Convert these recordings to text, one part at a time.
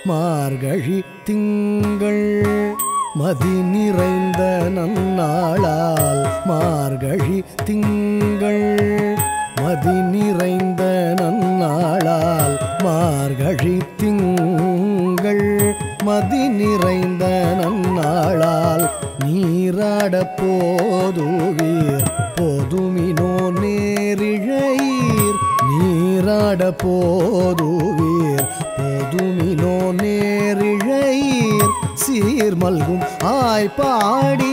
மார்கழி திங்கள் மதி நிறைந்த நன்னாளால் மார்கழி திங்கள் மதி நிறைந்த நன்னாளால் மார்கழி திங்கள் மதி நிறைந்த நன்னாளால் நீராட போதுவீர் போதுமினோ நேரிழையீர் நீராட போதுவீர் போதுமினோ நேரிழையீர் சீர் மல்கும் ஆய்ப்பாடி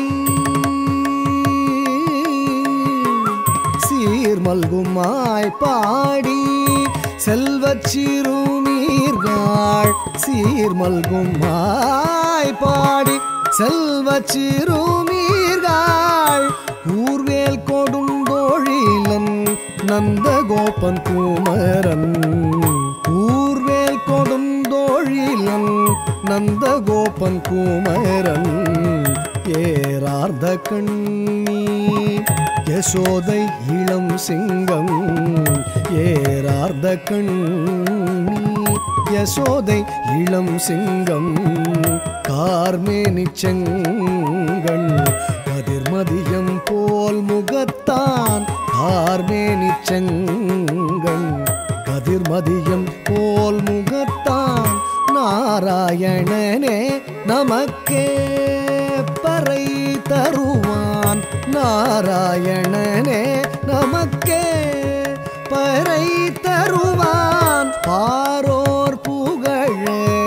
சீர் மல்கும் ஆய்ப்பாடி செல்வச் சிறுநீர்காள் சீர் மல்கும் ஆய்ப்பாடி செல்வச் சிறுநீர்காள் ஊர்வேல் கொடுந்தோழிலன் நந்தகோபன் குமரன் ஊர்வேல் கொடுந்தோழிலன் நந்தகோபன் குமரன் ஏறார்ந்த கண்ணி யசோதை இளம் சிங்கம் ஏறார்ந்த கண்ணி யசோதை இளம் சிங்கம் கார்மேனி செங்கண் கதிர்மதியம் போல் முகத்தான் கார்மேனி செங்கண் கதிர்மதியம் போல் முகத்தான் நாராயணனே நமக்கே பறை தருவான் நாராயணனே நமக்கே பறை தருவான் பாரோர் புகழ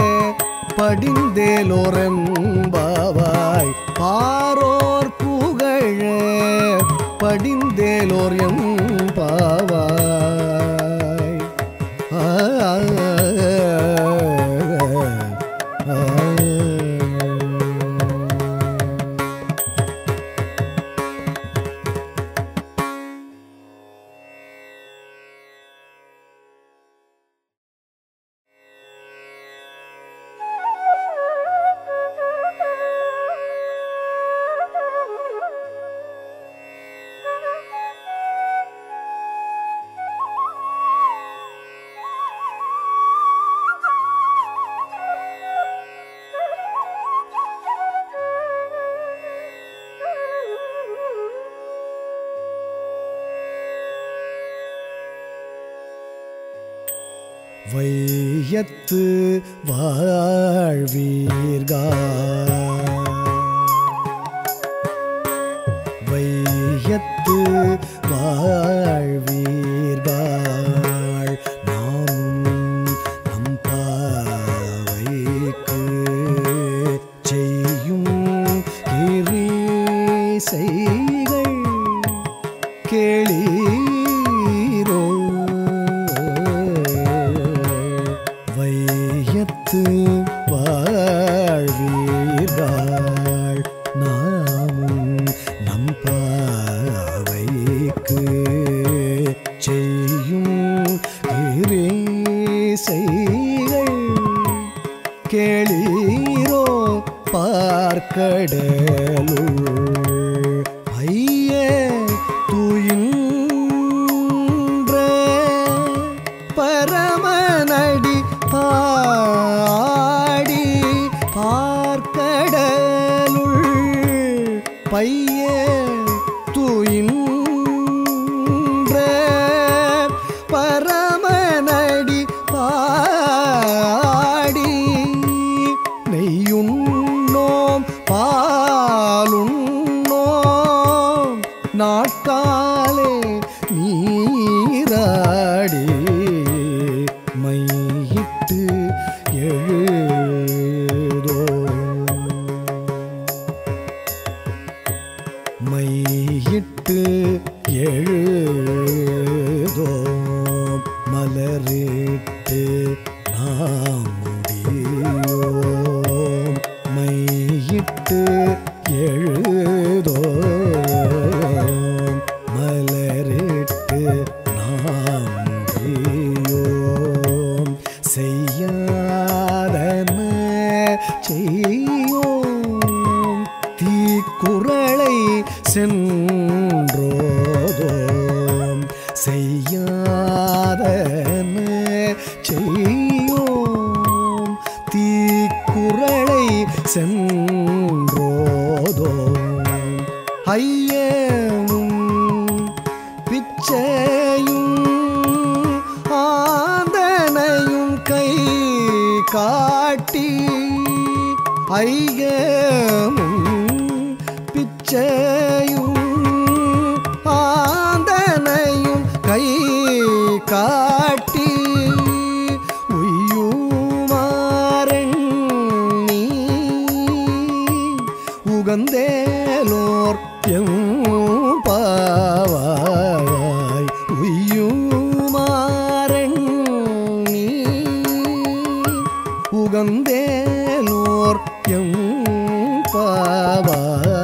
படிந்தேலோரெம்பாவாய் பாரோர் புகழ படிந்தேலோர் எம்பாவாய் ஆ, ஆ, ஆ, ஆ. வையத்து வாழ்வீர்கா வையத்து வாழ்வீர்கள் நாமும் நம் பாவைக்கு செய்யும் செய்கள் கேளீரோ வையத்து வாழ்வீர்கள் நாமும் நம் பாவைக்கு செய்யும் செய்கள் கேளீரோ பார்க்கடலுள் ஐய துயின்ற பரமனடி ஆடி பார்க்கடலுள் பைய துயின்ற பரமனடி பாடி நெய்யுண்ணோம் பாலுண்ணோம் நாட்காலே நீராடி மையிட்டு எழுதோ மையிட்டு எழுதோம் மலரிட்டு நாம் முடியோம் மையிட்டு எழுதோம் மலரிட்டு நாம் முடியோம் செய்யாதன செய்யோம் தீக்குறளை சென்றோதோம் செய்யாதன செய்யோம் தீ சென்றோதோ ஐயமும் பிச்சையும் ஆந்தனையும் கை காட்டி ஐயமும் பிச்சையும் ஆந்தனையும் கை காட்டி உய்யுமாறெண்ணி உகந்தேலோர் எம் பாவாய் உய்யுமாறெண்ணி உகந்தேலோர் எம் பாவாய்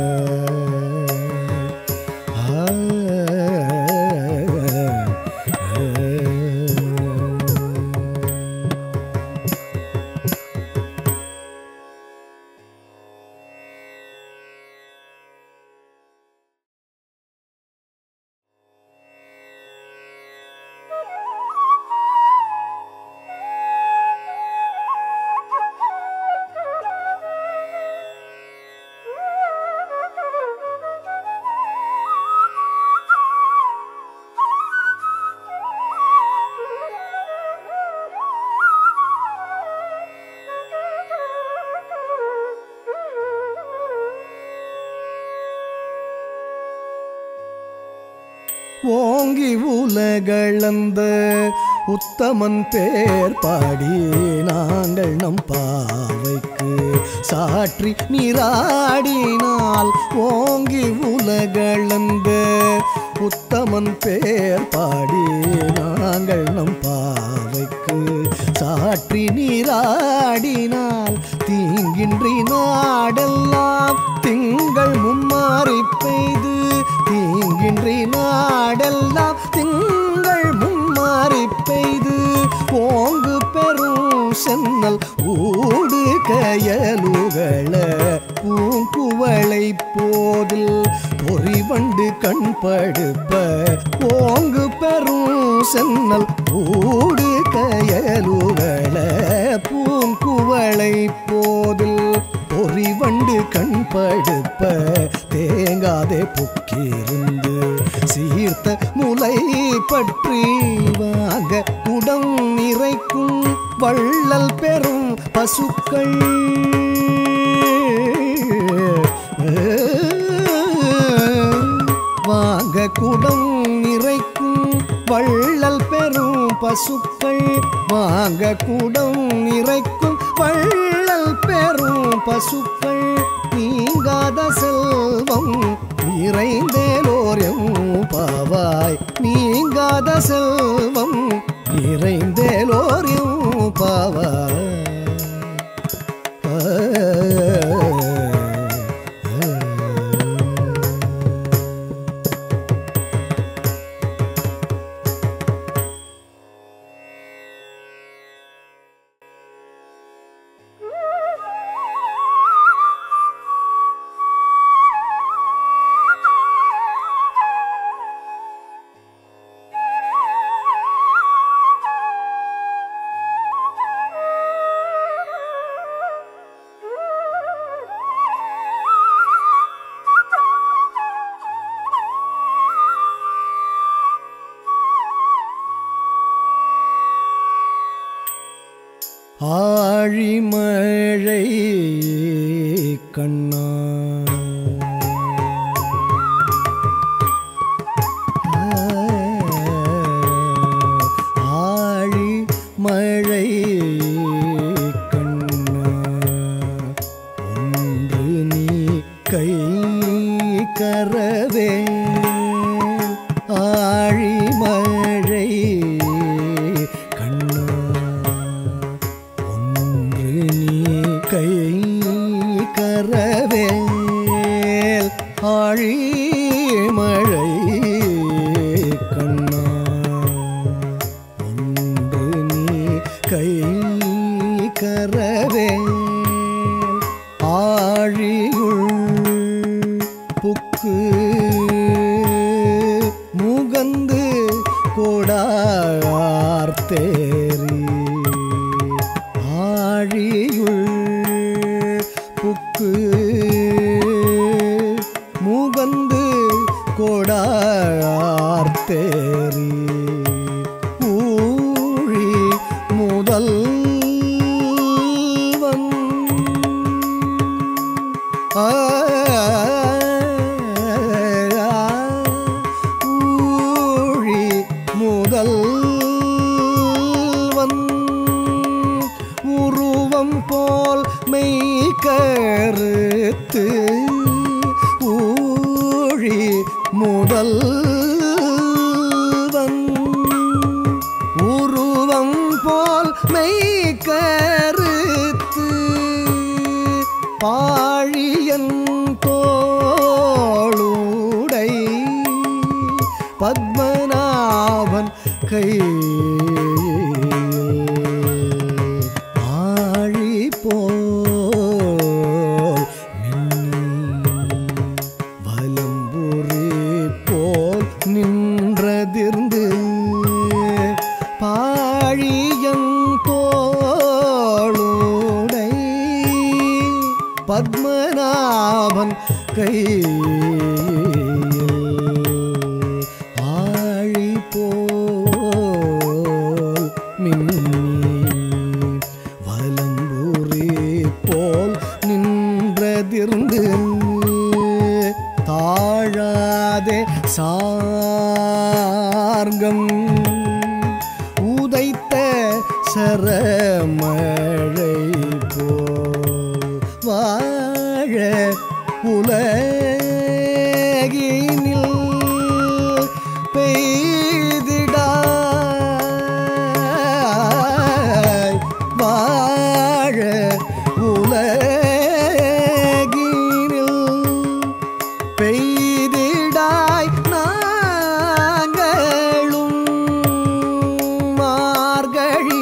ஓங்கி உலகளந்த உத்தமன் பேர் பாடி நாங்கள் நம் பாவைக்கு சாற்றி நீராடினால் ஓங்கி உலகளந்த உத்தமன் பேர் பாடி நாங்கள் நம் பாவைக்கு சாற்றி நீராடினால் தீங்கின்றி நாடெல்லாம் திங்கள் மும்மாறி பெய்து தீங்கின்றி நாடெல்லாம் திங்கள் மும்மாறி பெய்து ஓங்கு பெரும் சென்னல் ஊடு கயலுகள பூங்குவளை போதில் பொறிவண்டு கண் படுப்ப ஓங்கு பெரும் சென்னல் ஊடு கயலுகள பூங்குவளை போதில் பொறிவண்டு கண் படுப்ப தேங்காதே புக்கிருந்து சீர்த்த முலை பற்றி வாங்க உடம் நிறைக்கும் வள்ளல் பெறும் பசுக்கள் வாங்க குடம் நிறைக்கும் வள்ளல் பெறும் பசுக்கள் வாங்க குடம் நிறைக்கும் வள்ளல் பெறும் பசுக்கள் நீங்காத செல்வம் நிறைந்தேலோர் எம் பாவாய் நீங்காத செல்வம் நிறைந்தேலோர் எம் பாவாய் ஆழிமழை கண்ணா ஆழி மழை கண்ணா ஒன்று நீ கை கரவே ஆழி மழை கண்ணா ஒன்று நீ கை கரவேல் ஆழி மழை கண்ணா ஒன்று நீ கை கரவேல் ஆழியுள் புக்கு முகந்து கொடார்த்தேரி ஆழியுள் உருவம் போல் மெய் கருத்து ஊழி முதல்வன் உருவம் போல் மெய் கருத்து பாழியன் தோளுடை பத்மநாபன் கை ஆழி போல் மின்னி வலம்புரி போல் நின்றதிர்ந்து பாழியன் தோளுடை பத்மநாபன் கை ஆழி போல் மின்னி வலம்புரி போல் நின்றதிர்ந்து தாழாதே சார்கம் உதைத்த சரமழை போல் வாழ உலகினில் பெய்திடாய் வாழ உலகினில் பெய்திடாய் நாங்களும் மார்கழி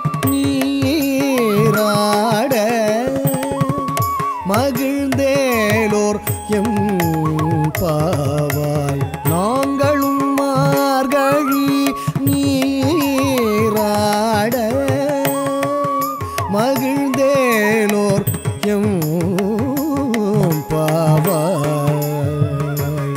நீராட மகிழ்ந்தேலோர் எம் பாவாய் நாங்களும் மார்கழி நீராட மகிழ்ந்தேலோர் எம் பாவாய்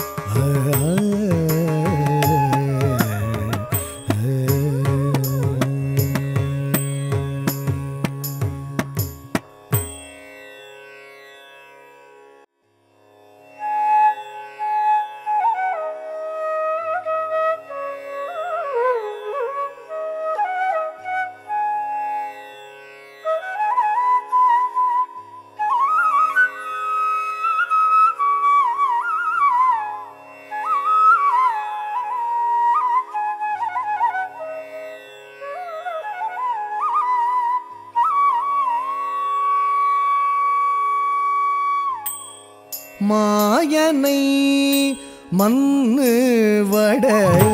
மாயனை மண்ணு வட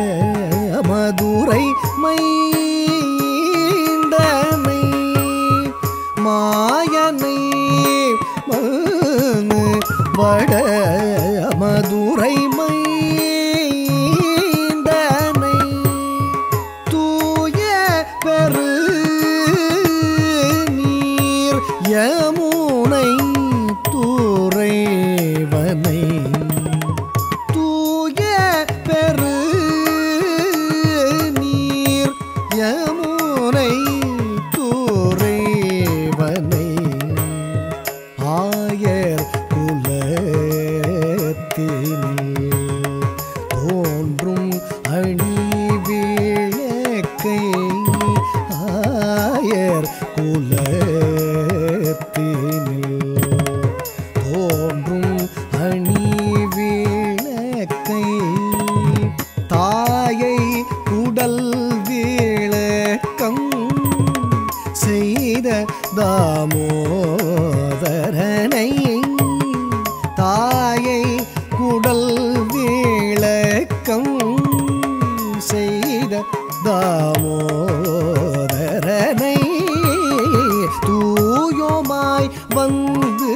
மதுரை மைந்தனை மாயனை மண்ணு வட மதுரை மைந்தனை தூய பெரு நீர் யமுனை துறைவனை தூய பெரு நீர் யமுனை துறைவனை ஆயர் குலத்தினில் தோன்றும் அணி விளக்கை ஆயர் குலத்தினில் தோன்றும் அணி விளக்கை தாயை உடல் விளக்கம் செய்த தாமோதரனை தாயை குடல் விளக்கம் செய்த தாமோதரனை தூயோமாய் வந்து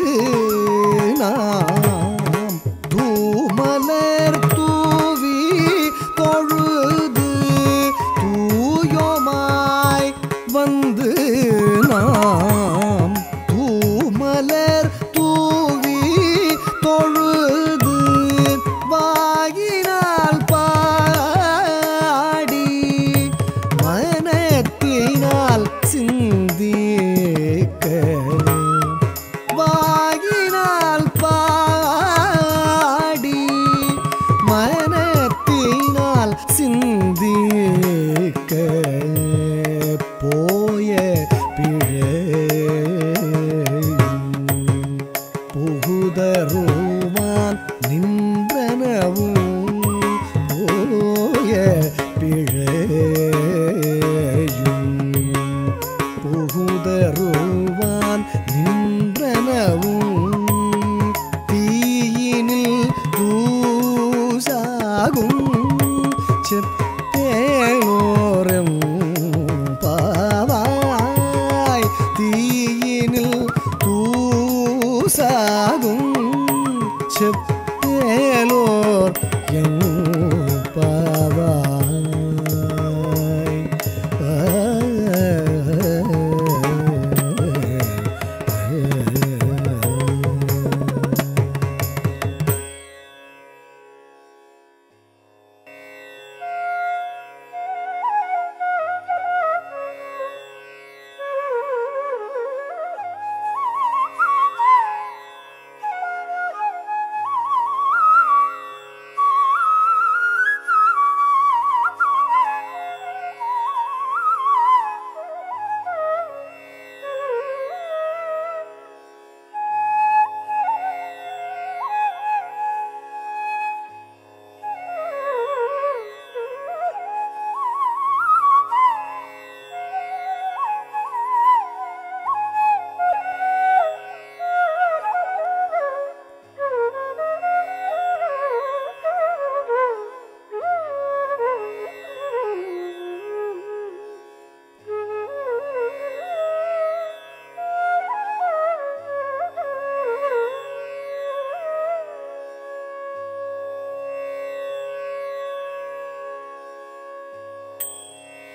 நாம் தூமலர் தூவி தொழுது தூயோமாய் வந்து நாம் தூமலர் தூவி தொழுது வாயினால் பாடி மனத்தினால் சிந்திக்க வா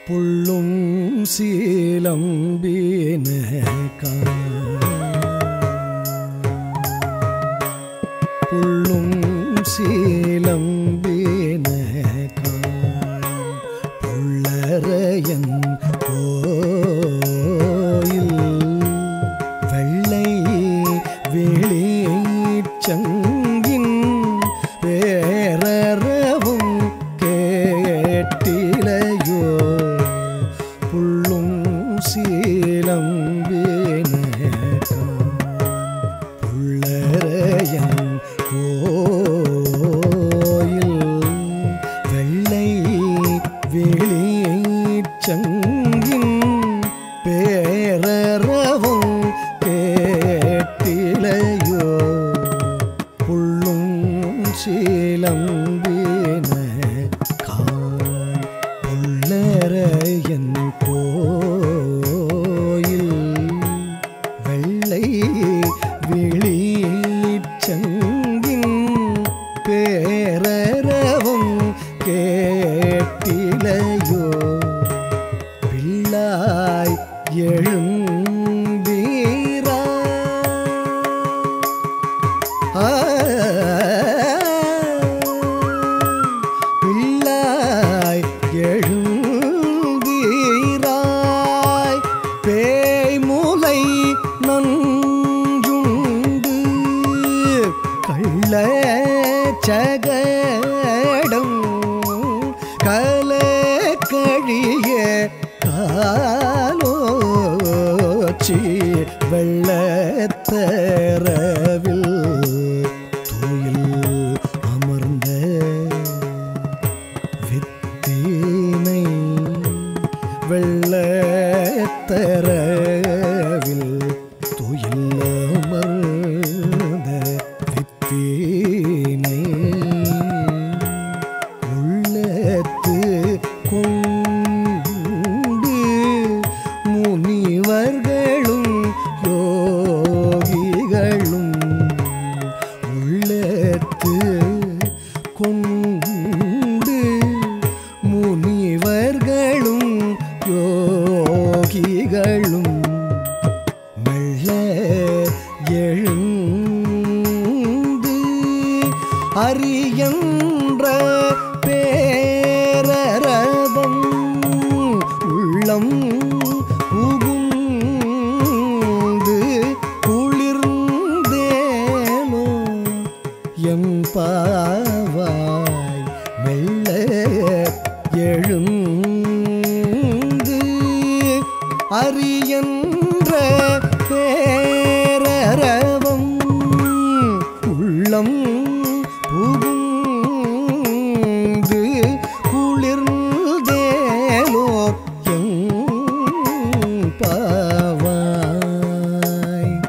புள்ளும் சீலம்பின புள்ளும் சீலம்பின புள்ளரையன் கோயில் வெள்ளை வெளிச்சங்கின் வேறறவும் கேட்டிலையோ புள்ளும் சீலம்பின புள்ளரையன் கோயில் வெள்ளை வெளிச்சங்கின் பேரறவும் கேட்டிலையோ புள்ளும் சீலம்பின காய் புள்ளரையன் கோயில் வெள்ளை விழிச்சங்கின் பேரறவும் கேட்டிலையோ பிள்ளாய் எழுந்தீரா ஆ, பிள்ளாய் எழுந்தீராய் பேய்மூலை நஞ்சுண்டு கள்ள சகடம் கல கழிய காலோச்சி வெள்ளத்தரவில் தூயில் அமர்ந்த வித்தீனை வெள்ளத்தரவில் துயில் அமர்ந்த வித்தீனை உள்ளத்து கொண்டு முனிவர்களும் யோகிகளும் உள்ளத்து கொண்டு முனிவர்களும் யோகிகளும் மெல்ல எழுந்து அரியன்ற பேரரவம் உள்ளம் புகுந்து குளிர்ந்தேனோ எம் பாவாய் மெல்ல எழுந்து அரியன்ற பேரரவம் உள்ளம் புகுந்து குளிர்ந்தேலோ எம் பாவாய்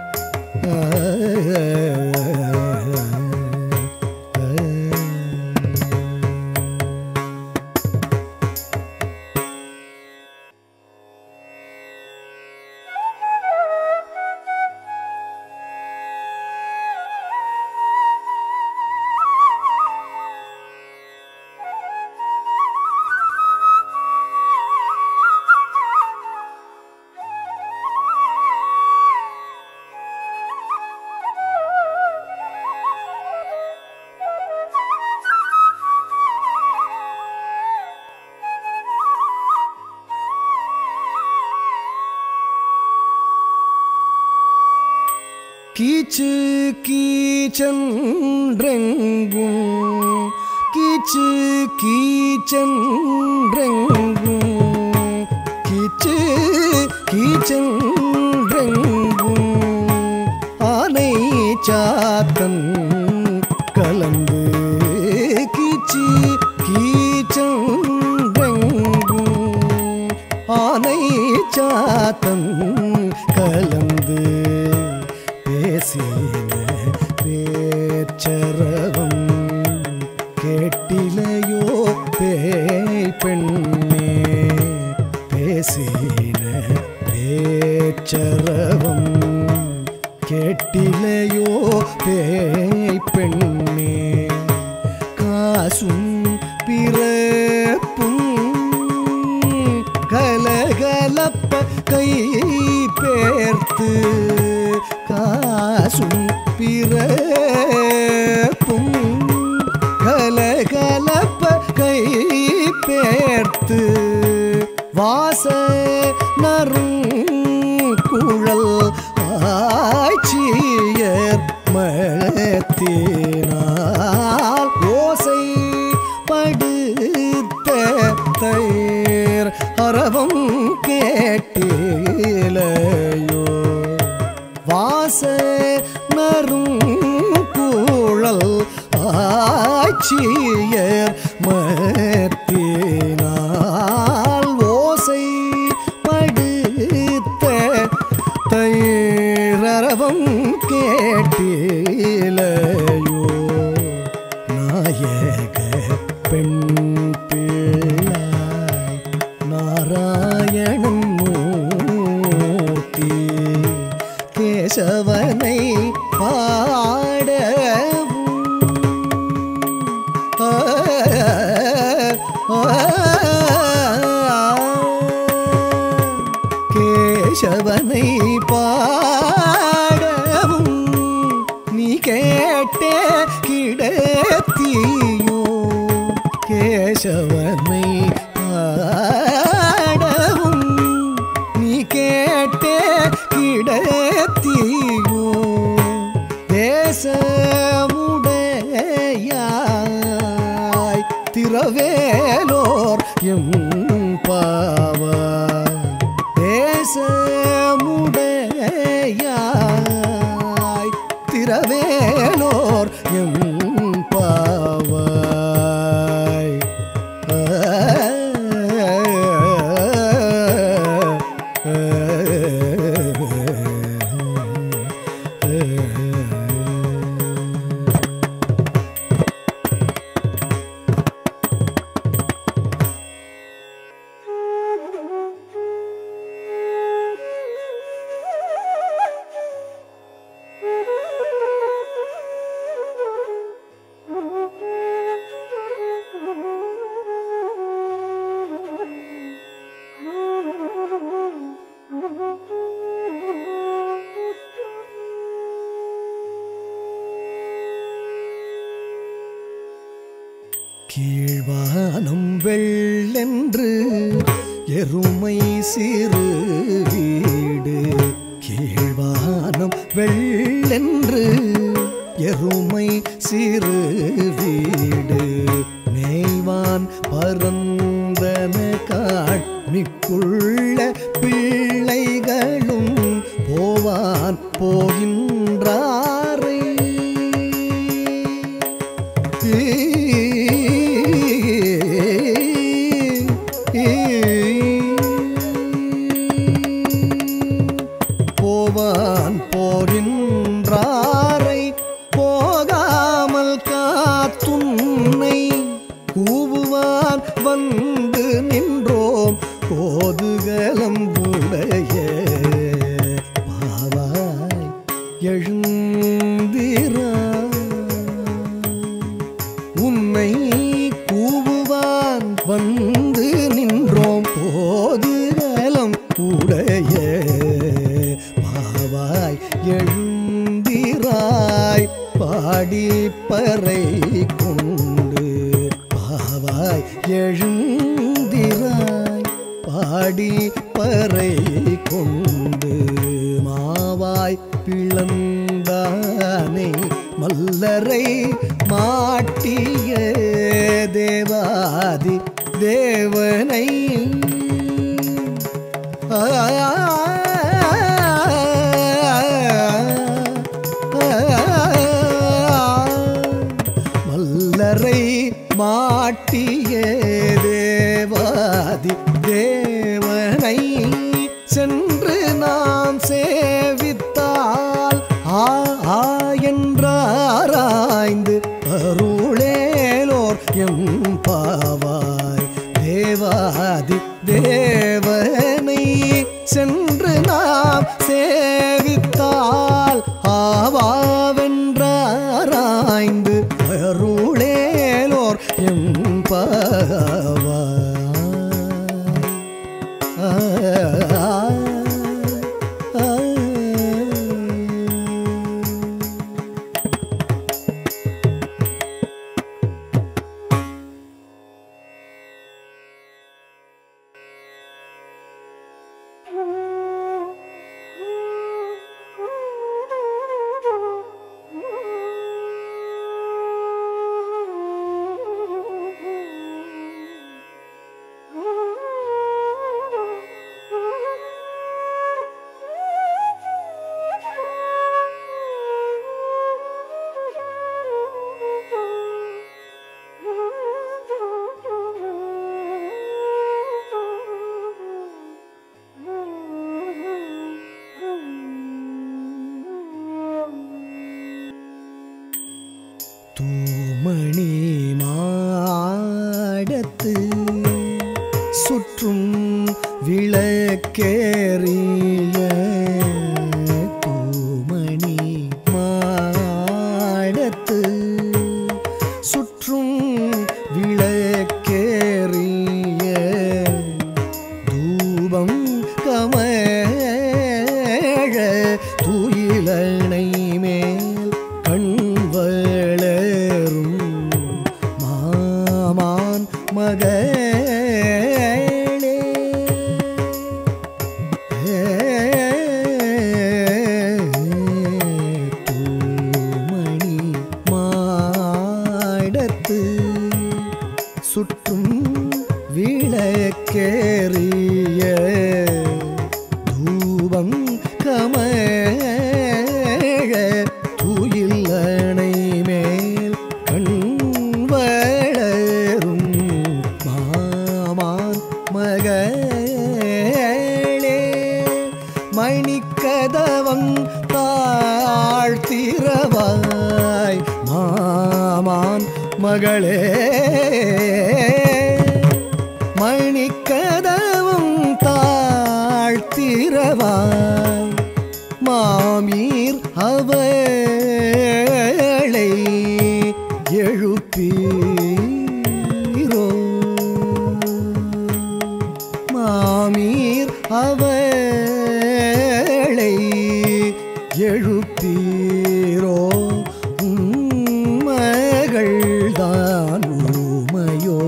கீச்சு கீச்சென்றெங்கும் கீச்சு கீச்சென்றெங்கும் கீச்சு கீச்சென்றெங்கும் ஆனை சாத்தன் கலந்து கீச்சு கீச்சென்றெங்கும் ஆனை சாத்தன் கலந்து பேசின பேச்சரவம் கேட்டிலையோ பேய் பெண்ணே பேசின பேச்சரவம் கேட்டிலையோ பேய் பெண்ணே காசும் பிறப்பும் கலகலப்ப கை பேர்த்து காசும் பிறப்பும் கலகலப்ப கை பேர்த்து வாச நறுங்குழல் ஆட்சியர் மத்தினால் ஓசை படுத்த தயிர் அரவம் கேட்டிலையோ வாச நறுங்குழல் ஆட்சியர் மத்தினால் ஓசை படுத்த தயிரவம் கேட்டிலையோ நாயக பெண் பிள்ளாய் நாராயணன் மூர்த்தி கேசவனை பாடவும் ஆ, ஆ, கேசவனை பாடவும் நீ கேட்டே கிடத்தியோ கேசவனை பாடவும் நீ கேட்டே கிடத்தியோ தேசமுடையாய் திரவேலோர் எம் பாவாய் தேசமுடையாய் திரவேலோர் எம் பாவாய் கீழ்வானம் வெள்ளென்று எருமை சிறு வீடு கீழ்வானம் வெள்ளென்று எருமை சிறு வீடு மேய்வான் பரந்தன காட்மிக்குள்ள பிள்ளைகளும் போவான் போகின்றாரை போவான் போகின்றாரை போகாமல் காத்துன்னை கூவுவான் வந்து நின்றோம் கோதுகலம் உடைய பாவாய் எழுந்திரா உன்னை கூவுவான் வந்து நின்றோம் போதுகலம் உடைய பாவாய் எழுந்திராய் பாடி பறை கொண்டு பாவாய் எழுந்திராய் பாடி பறை கொண்டு மாவாய் பிளந்தானை மல்லரை மாட்டிய தேவாதி தேவனை ஆ, மல்லரை மாட்டிய தேவாதி தேவனை சென்று நாம் சேவித்தால் ஆ ஆ என்றாராய்ந்து அருளேலோர் எம் பாவாய் தேவாதி தேவனை சென்று நாம் சேவித்தால் ஆவாவென்றாராய்ந்து அருளேலோர் எம் பாவாய் ஆ, ஆ, ஆ. தூமணி மாடத்து சுற்றும் விளக்கேறிய தூமணி மாடத்து சுற்றும் விளக்கேறிய தூபம் கமழ துயிலணை மேல் கண் வளரும் மாமான் மகளே தூமணி மாடத்து சுற்றும் விளக்கேறிய தூபம் கமழ துயில் அணை மேல் கண் வளரும் மாமான் மகளே மணிக்கதவம் தாழ்த்திரவாய் மாமான் மகளே மணிக்கதவும் தாழ்த்திரவாய் மாமீர் அவளை எழுப்பீரோ மாமீர் அவளை எழுப்பீரோ மகள்தான் ஊமையோ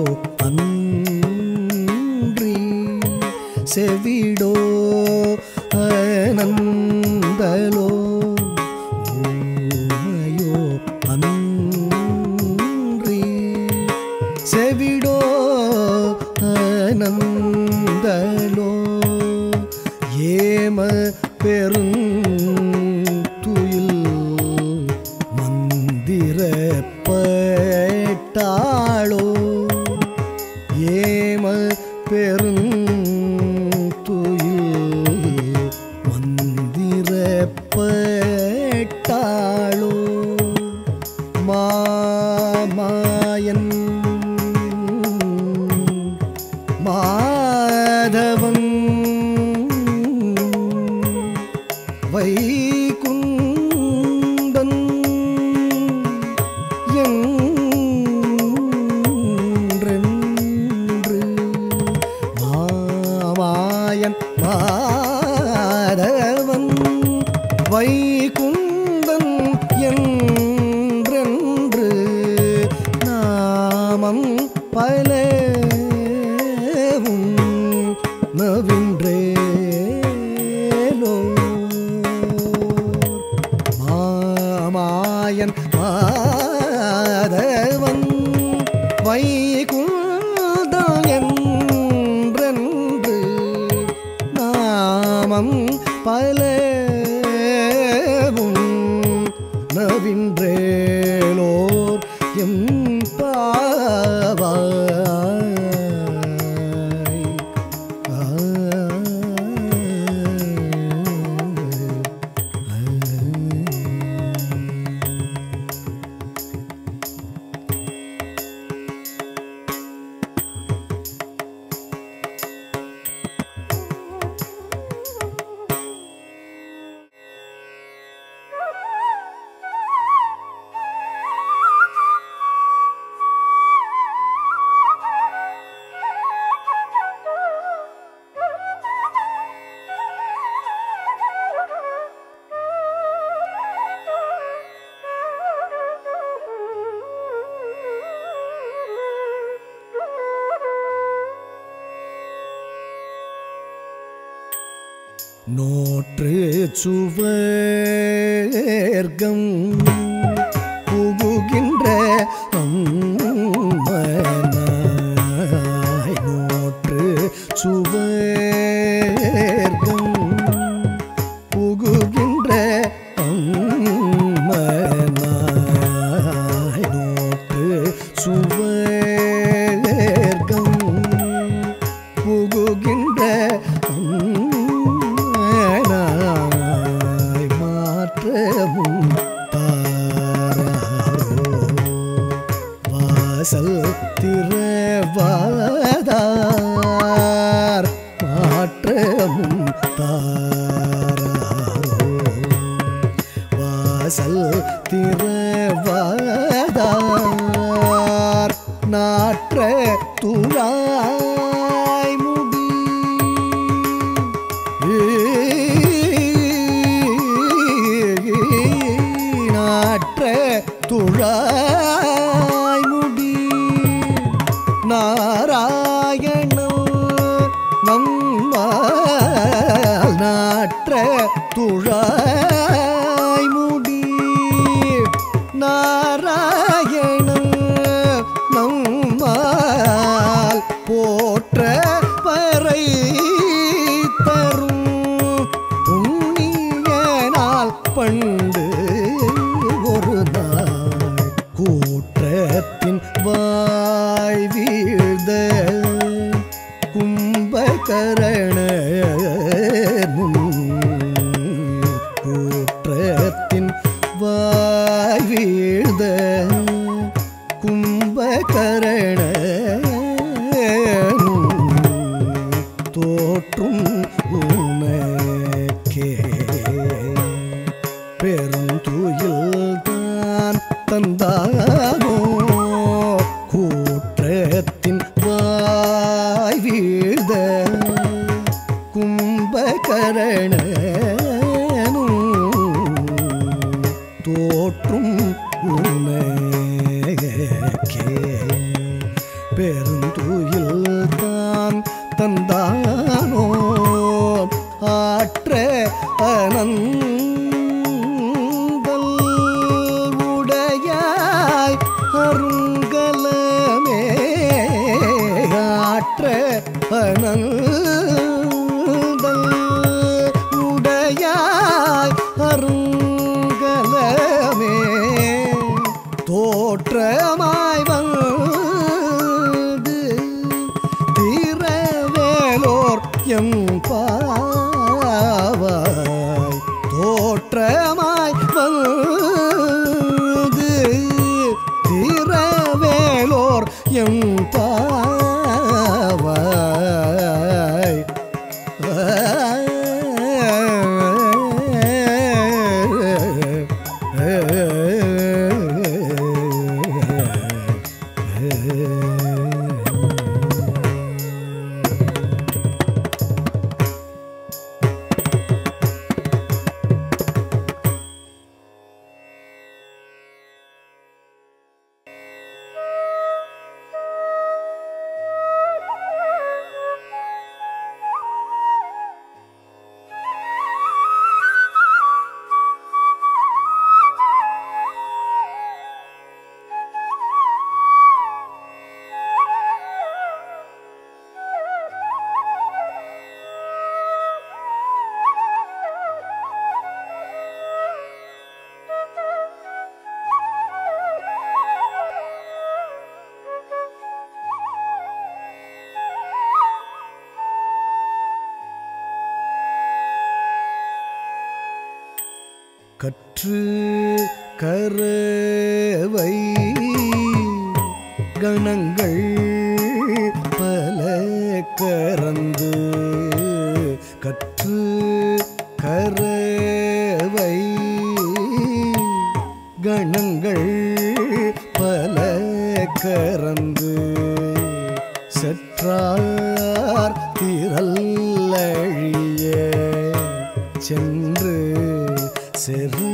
அன்றி செவிடோ அனந்தலோ ஊமையோ அன்றி செவிடோ அனந்தலோ ஏம பெருந்துயில் மந்திரப்பட்டாளோ ஏம பெருந்துயில் மந்திரப்பட்டாளோ மாமாயன் மாதவன் வைகுந்தன் என்றென்று மாமாயன் மாதவன் வைகுந்தன் என்றென்று நாமம் பலவும் நவின்றேலோ மாமாயன் மாதவன் வைகுந்தன் என்றென்று நாமம் பலவும் நவின்றேலோர் எம் பாவாய் Thank you. நோற்று சுவர்க்கம் புகுகின்ற அம்மனாய் நோற்று சுவர்க்கம் புகுகின்ற அம்மனாய் நோற்று சுவர்க்கம் புகுகின்ற அம்மனாய் மாற்றமும் தாராரோ வாசல் திறவாதார் மாற்றமும் தாராரோ வாசல் திறவாதார் நாற்ற துழாய் முடி நாற்ற துழாய் முடி நாராயண நம்மால் நாற்ற துழாய் முடி நாராயண நம்மால் போற்ற பறை தரும் புண்ணியனால் பண்டு ஒரு நாள் கூற்றத்தின் வாய் வீழ்ந்த கும்பகரண கூற்றத்தின் வாய் வீழ்ந்த கும்பகரண தோற்றும் உனக்கே பெருந்துயில் தான் தந்தானோ கூற்றத்தின் வாய் வீழ்ந்த கும்பகரண தோற்றும் உனக்கே பெருந்துயில் தான் தந்தானோ ஆற்ற அனந்தல் உடையாய் அருங்கலமே ஆற்ற அனந்தல் உடையாய் அருங்கலமே தோற்றமாய் வந்து திரவேலோர் எம் பாவாய் தோற்றமாய் வந்து திரவேலோர் எம் பாவாய் கற்று கரவை கணங்கள் பல கறந்து கற்று கரவை கணங்கள் பல கறந்து செற்றார் திரல்லழிய சென்று செரு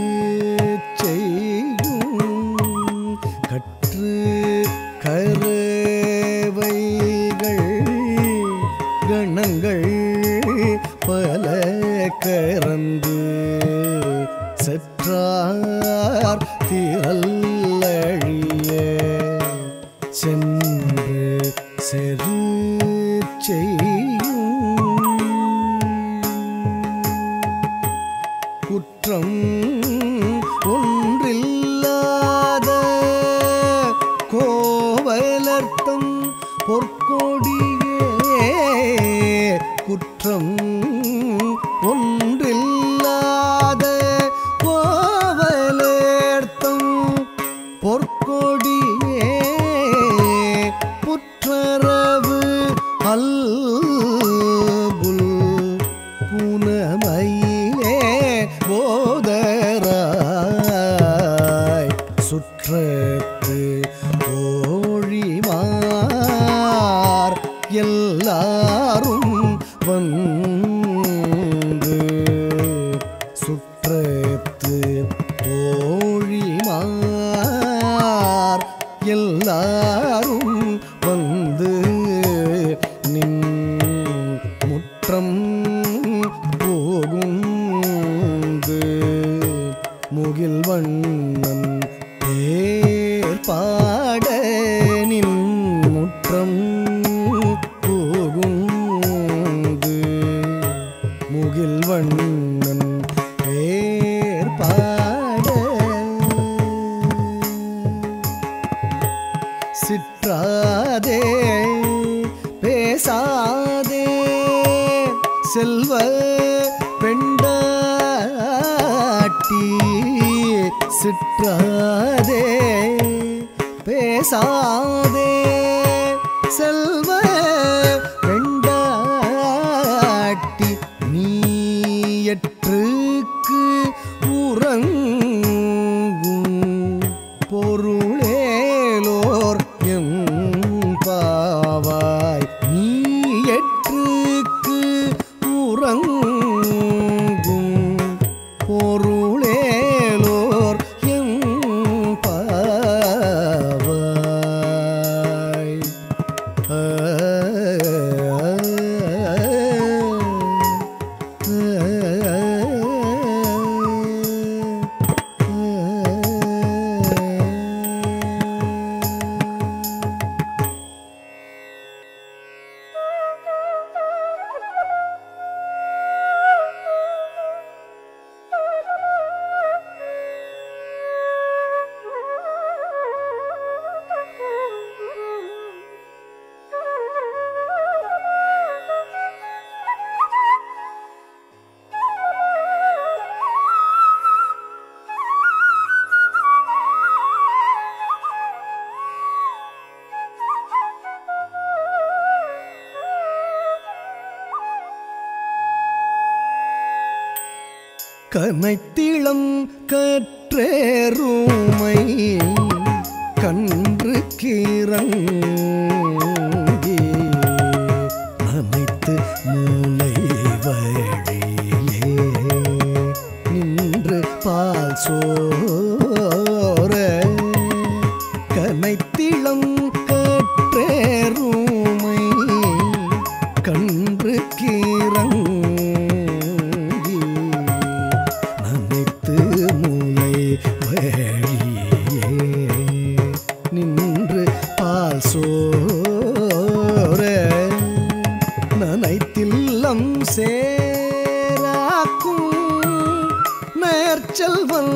செய்யும் கற்று கரவைகள் கணங்கள் கனங்கள் பல கறந்து செற்றார் திரல்லழிய சென்று செரு குற்றம் ஒன்றில்லாத கோவலர்த்தம் பொற்கொடியே குற்றம் ஒன்றில்லாத கோவலர்த்தம் பொற்கொடியே புற்றரவு அல்புல் புனமையே போதராய் சுற்றத்து தோழிமார் எல்லாரும் வந்து சுற்றத்து தோழிமார் எல்லாரும் வந்து நின் முற்றம் போகுந்து முகில் வண்ணன் பேர் பாட நின் முற்றம் போகுந்து முகில் வண்ணன் பேர் பாட சிற்றாதே பேசாதே செல்வ பெண்டாட்டி சிற்றாதே பேசாதே செல்வ பெண்டாட்டி நீயற்றுக்கு உறங்கும் பொருளேலோர் எம் பாவாய் நீ எற்றுக்கு உறங்கும் பொருளேலோர் எம் பாவாய் ஆ, கனைத்திளம் கற்றேருமை கன்று கிறங்கி நனைத்து மூளை வழியே நின்று பால் சோர கனைத்திளம் கற்றேருமை கன்று கிறங்கி நனைத்து மூளை வழியே நின்று பால் சோர நனைத்தில்லம் சேராக்கும் நேர்ச்செல்வன்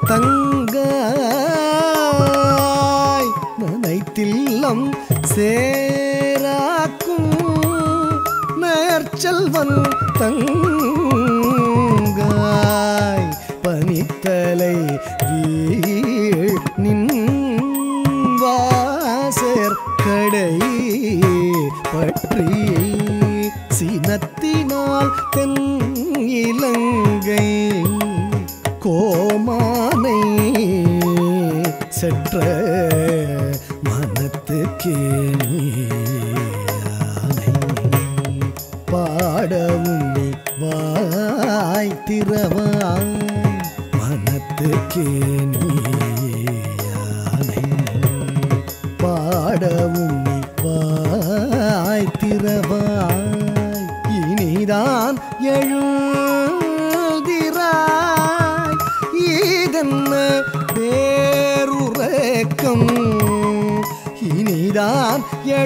தங்காய் நனைத்தில்லம் சேராக்கும் நேர்ச்செல்வன் தங்காய் பனித்தலை வீழ் நின் வாசர் கடை பற்றி சினத்தினால் தென் இலங்கை கோமானை செற்ற மனத்துக்கே நீயானை பாடவும் நீ வாய் திறவாய் மனத்துக்கே நீயானை பாடவும் நீ வாய் திறவாய் இனிதான் எழுதிராய் இதென்ன பேருறக்கம் இனிதான்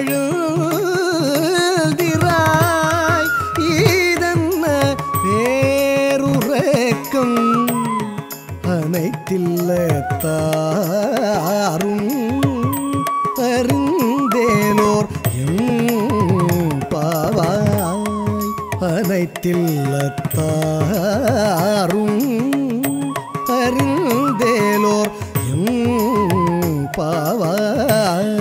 எழுதிராய் இதென்ன பேருறக்கம் அனைத்தில்ல தாரும் அறிந்தேனோர் எம் பாவாய் அனைத்தில்ல தாரும் அறிந்தேலோர் எம் பாவாய்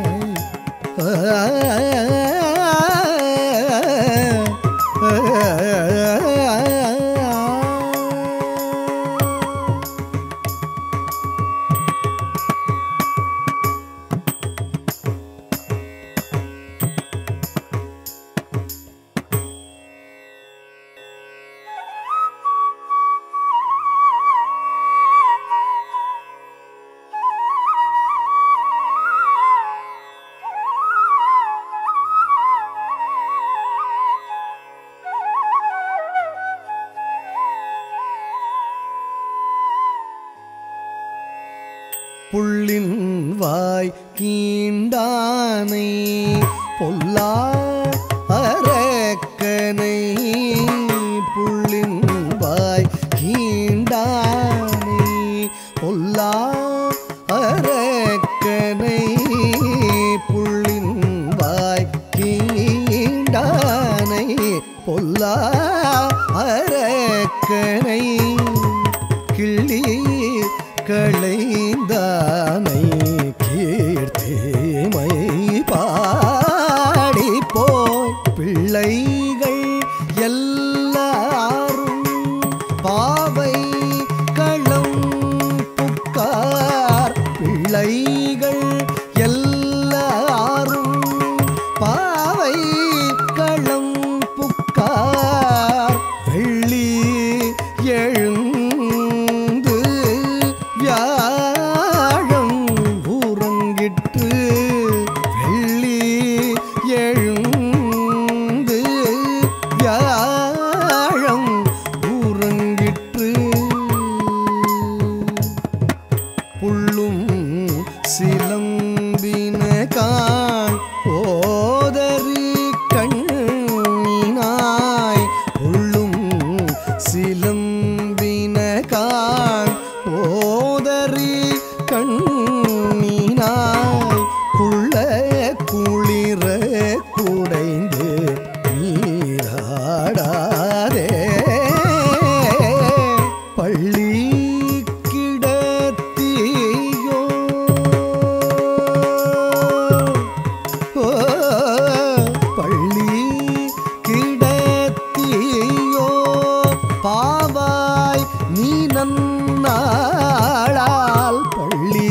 புள்ளின் வாய் கீண்டானை பொல்லா அரக்கனை புள்ளின் வாய் கீண்டானை பொல்லா அரக்கனை புள்ளின் வாய் கீண்டானை பொல்லா அரக்கனை கிள்ளி களைந்தானை கீர்த்திமை பாடி போய் பிள்ளைகள் எல்லாரும் பாவை களம் புக்கார் பிள்ளைகள் எல்லாரும் பாவை களம் புக்கார் வெள்ளி எழுந்து வியாழம் உறங்கிற்று வெள்ளி எழுந்து வியாழம் உறங்கிற்று புள்ளும் சிலம்பின கான் ஓதரி கண்ணினாய் புள்ளும் சிலம்பின கான் ஓதரி கண்ணினாய் குள்ள குளிர குடைந்து நீராடாதே பள்ளி கிடத்தியோ ஓ, பள்ளி கிடத்தியோ பாவாய் நீ நன்னாளால் பள்ளி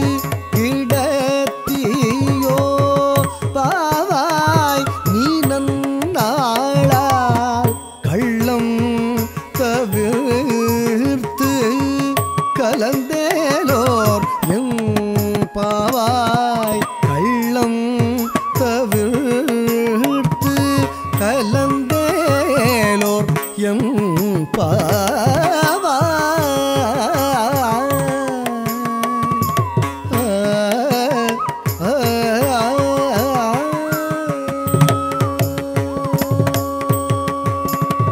கிடத்தியோ பாவாய் நீ நன்னாளால் கள்ளம் தவிர்த்து கலந்தேலோர் எம் பாவாய் கள்ளம் தவிர்த்து கலந்தேலோர் எம் பாவாய்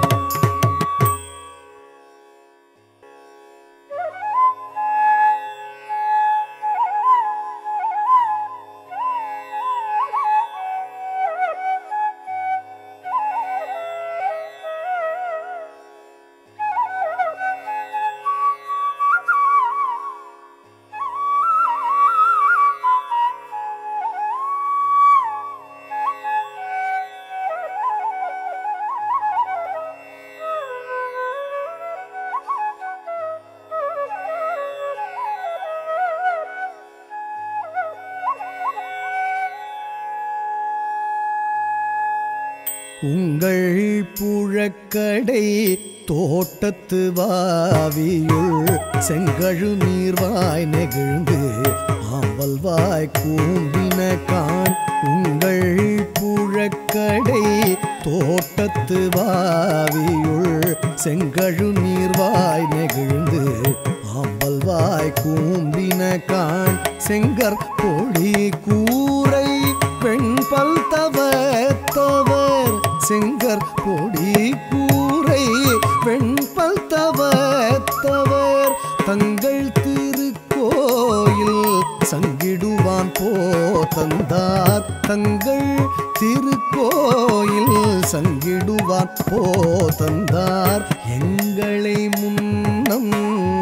உங்கள் புழக்கடை தோட்டத்து வாவியுள் செங்கழு நீர்வாய் நெகிழ்ந்து ஆம்பல் வாய் கூம்பின கான் உங்கள் புழக்கடை தோட்டத்து வாவியுள் செங்கழு நீர்வாய் நெகிழ்ந்து ஆம்பல் வாய் கூம்பின காண் செங்கற் பொழி கூரை பெண்பல் தவத்தவர் செங்கற் பொடி கூரை வெண்பல் தவத்தவர் தங்கள் திருக்கோயில் சங்கிடுவான் போ தந்தார் தங்கள் திருக்கோயில் சங்கிடுவான் போ தந்தார் எங்களை முன்னம்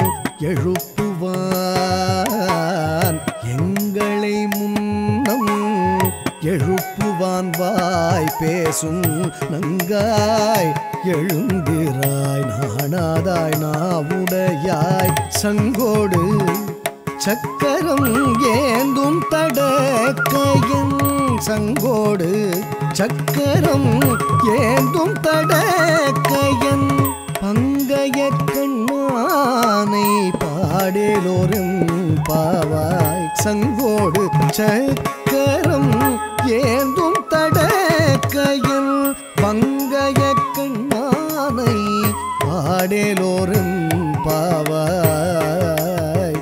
எழுப்புவான் எங்களை முன்னம் எழுப்புவான் வாய் பேசும் நங்காய் எழுந்திராய் நாணாதாய் நாவுடையாய் சங்கோடு சக்கரம் ஏந்தும் தடக்கையன் சங்கோடு சக்கரம் ஏந்தும் தடக்கையன் பங்கைய கண்ணானை பாடேலோரும் பாவாய் சங்கோடு சக்கரம் ஏந்தும் தடக்கையன் பங்கைய கண்ணானை பாடேலோரும் பாவாய்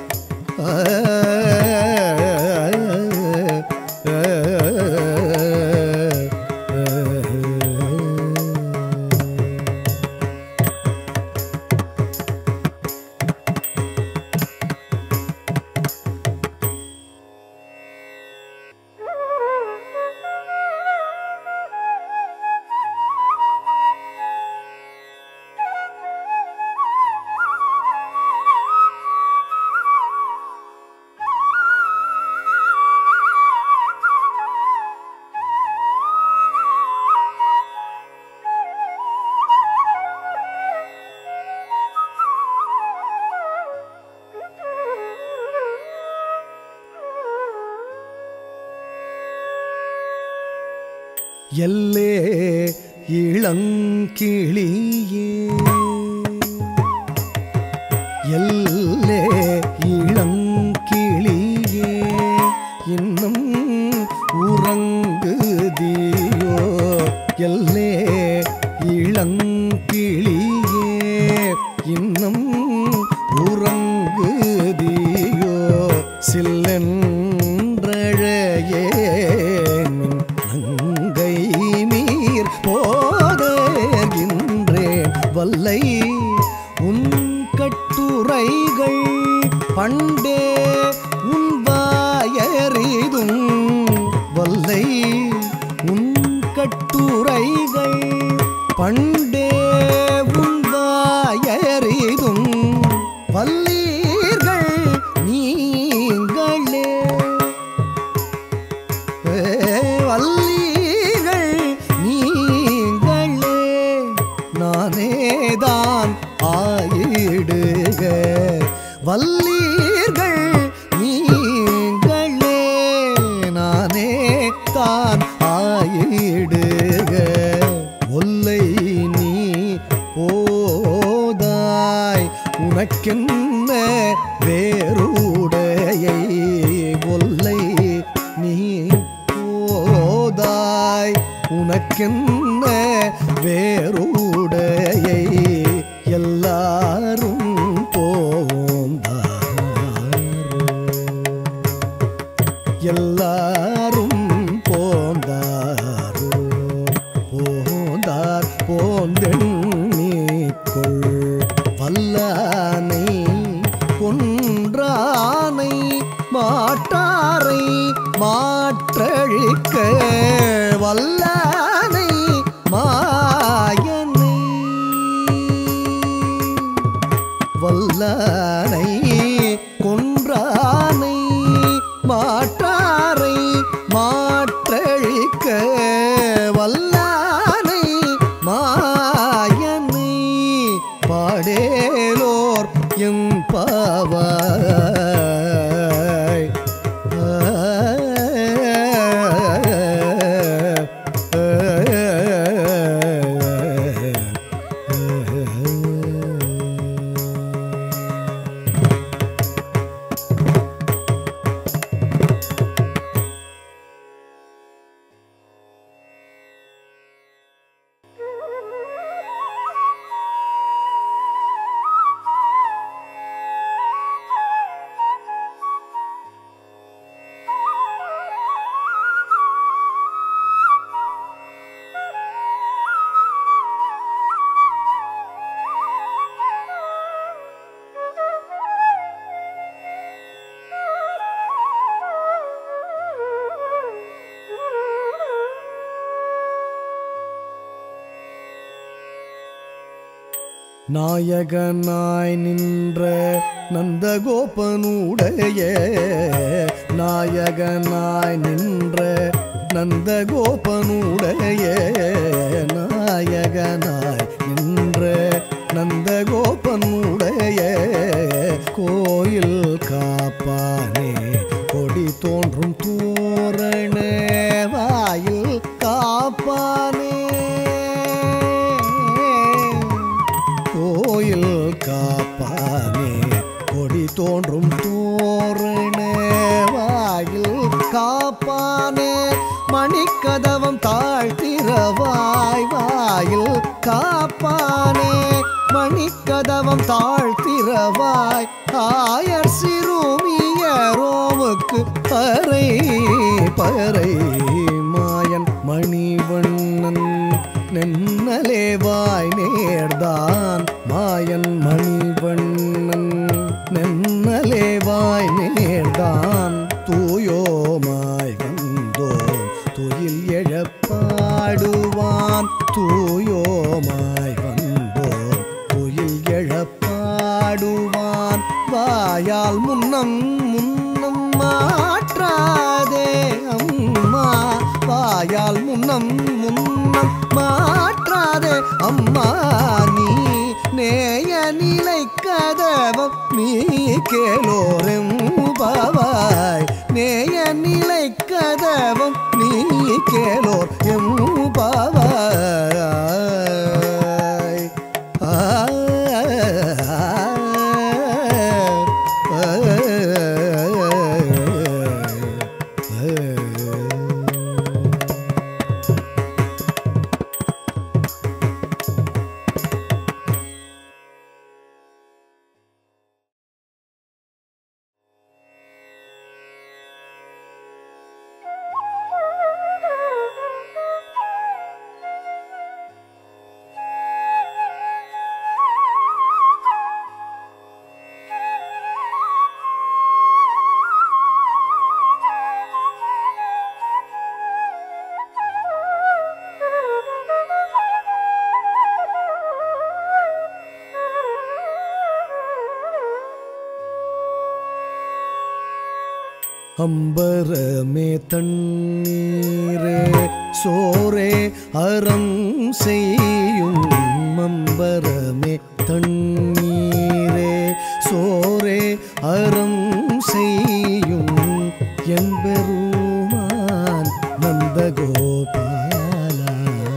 எல்லே இளங்கிளியே எல்லே இளங்கிளியே இன்னும் உறங்குதியோ எல்லே இளங்கிளியே இன்னும் உறங்குதியோ சில்லென்றழையே நங்கை நீர் போதேகின்றேன் வல்லை உன் கட்டுரைகள் பண்டே உன் வாயறிதும் வல்லை உன் கட்டுரைகள் பண்டே உன் வாயறிதும் வல்லீர்கள் நீங்களே வல்லீர்கள் நீங்களே நானேதான் ஆயிடுக வல்லீர்கள் நீங்களே நானே தான் ஆயிடுக ஒல்லை நீ போதாய் உனக்கென்ன வேறுடையை ஒல்லை நீ போதாய் உனக்கென்ன வேறுடையை எல்லாரும் போந்தாரோ எல்லாரும் போந்தாரோ போந்தார் போந்தெண்ணிக்கொள் வல்லானை கொன்றானை மாட்டாரை மாற்றழிக்க வல்லானை மாயனை வல்லானை கொன்றானை மாற்றாரை மாற்றழிக்க வல்லானை மாயனை பாடேலோர் எம் பாவாய் நாயகனாய் நின்ற நந்தகோபனுடைய நாயகனாய் நின்ற நந்தகோபனுடைய நாயகனாய் நின்ற நந்தகோபனுடைய கோயில் காப்பானே கொடி தோன்றும் தோரண வாயில் காப்பானே கோயில் காப்பானே கொடி தோன்றும் தோரண வாயில் காப்பானே மணிக்கதவம் தாழ்த்திரவாய் வாயில் காப்பானே மணிக்கதவம் தாழ்த்திரவாய் ஆயர் சிறுமியரோமுக்கு பறை பறை மாயன் மணிவண்ணன் நென்னலே வாய் நேர்தான் மாயன் மணிவண்ணன் நென்னலே வாய் நேர்தான் தூயோமாய் வந்தோம் துயில் எழப்பாடுவான் தூயோமாய் வந்தோம் துயில் எழப்பாடுவான் வாயால் முன்னம் முன்னம் மாற்றாதே அம்மா வாயால் முன்னம் முன்னம் மாற்றாதே அம்மா நீ நேய நிலை கதவம் நீ கேளோரெம் பாவாய் நேய நிலை கதவம் நீ கேளோர் எம் பாவாய் ஆ அம்பரமே தண்ணீரே சோரே அறம் செய்யும் அம்பரமே தண்ணீரே சோரே அறம் செய்யும் என்பெருமான் நந்தகோபாலா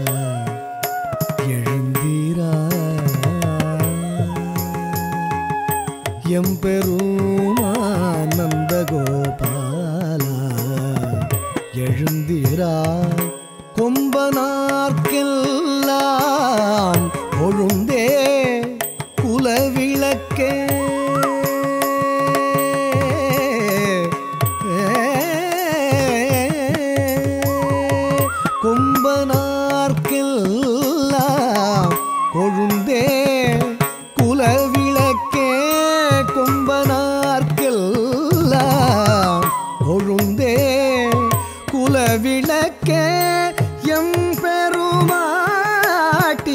எழுந்திரா எம்பெருமானந்த கோபாலா எழுந்திராய் கொம்பனார்க்கெல்லாம் கொழுந்தே குலவிளக்கே கொம்பனார்க்கெல்லாம் கொழுந்தே குலவிளக்கே கொம்பனார்க்கெல்லாம் கொழுந்தே குலவிளக்கே எம் பெருமாட்டி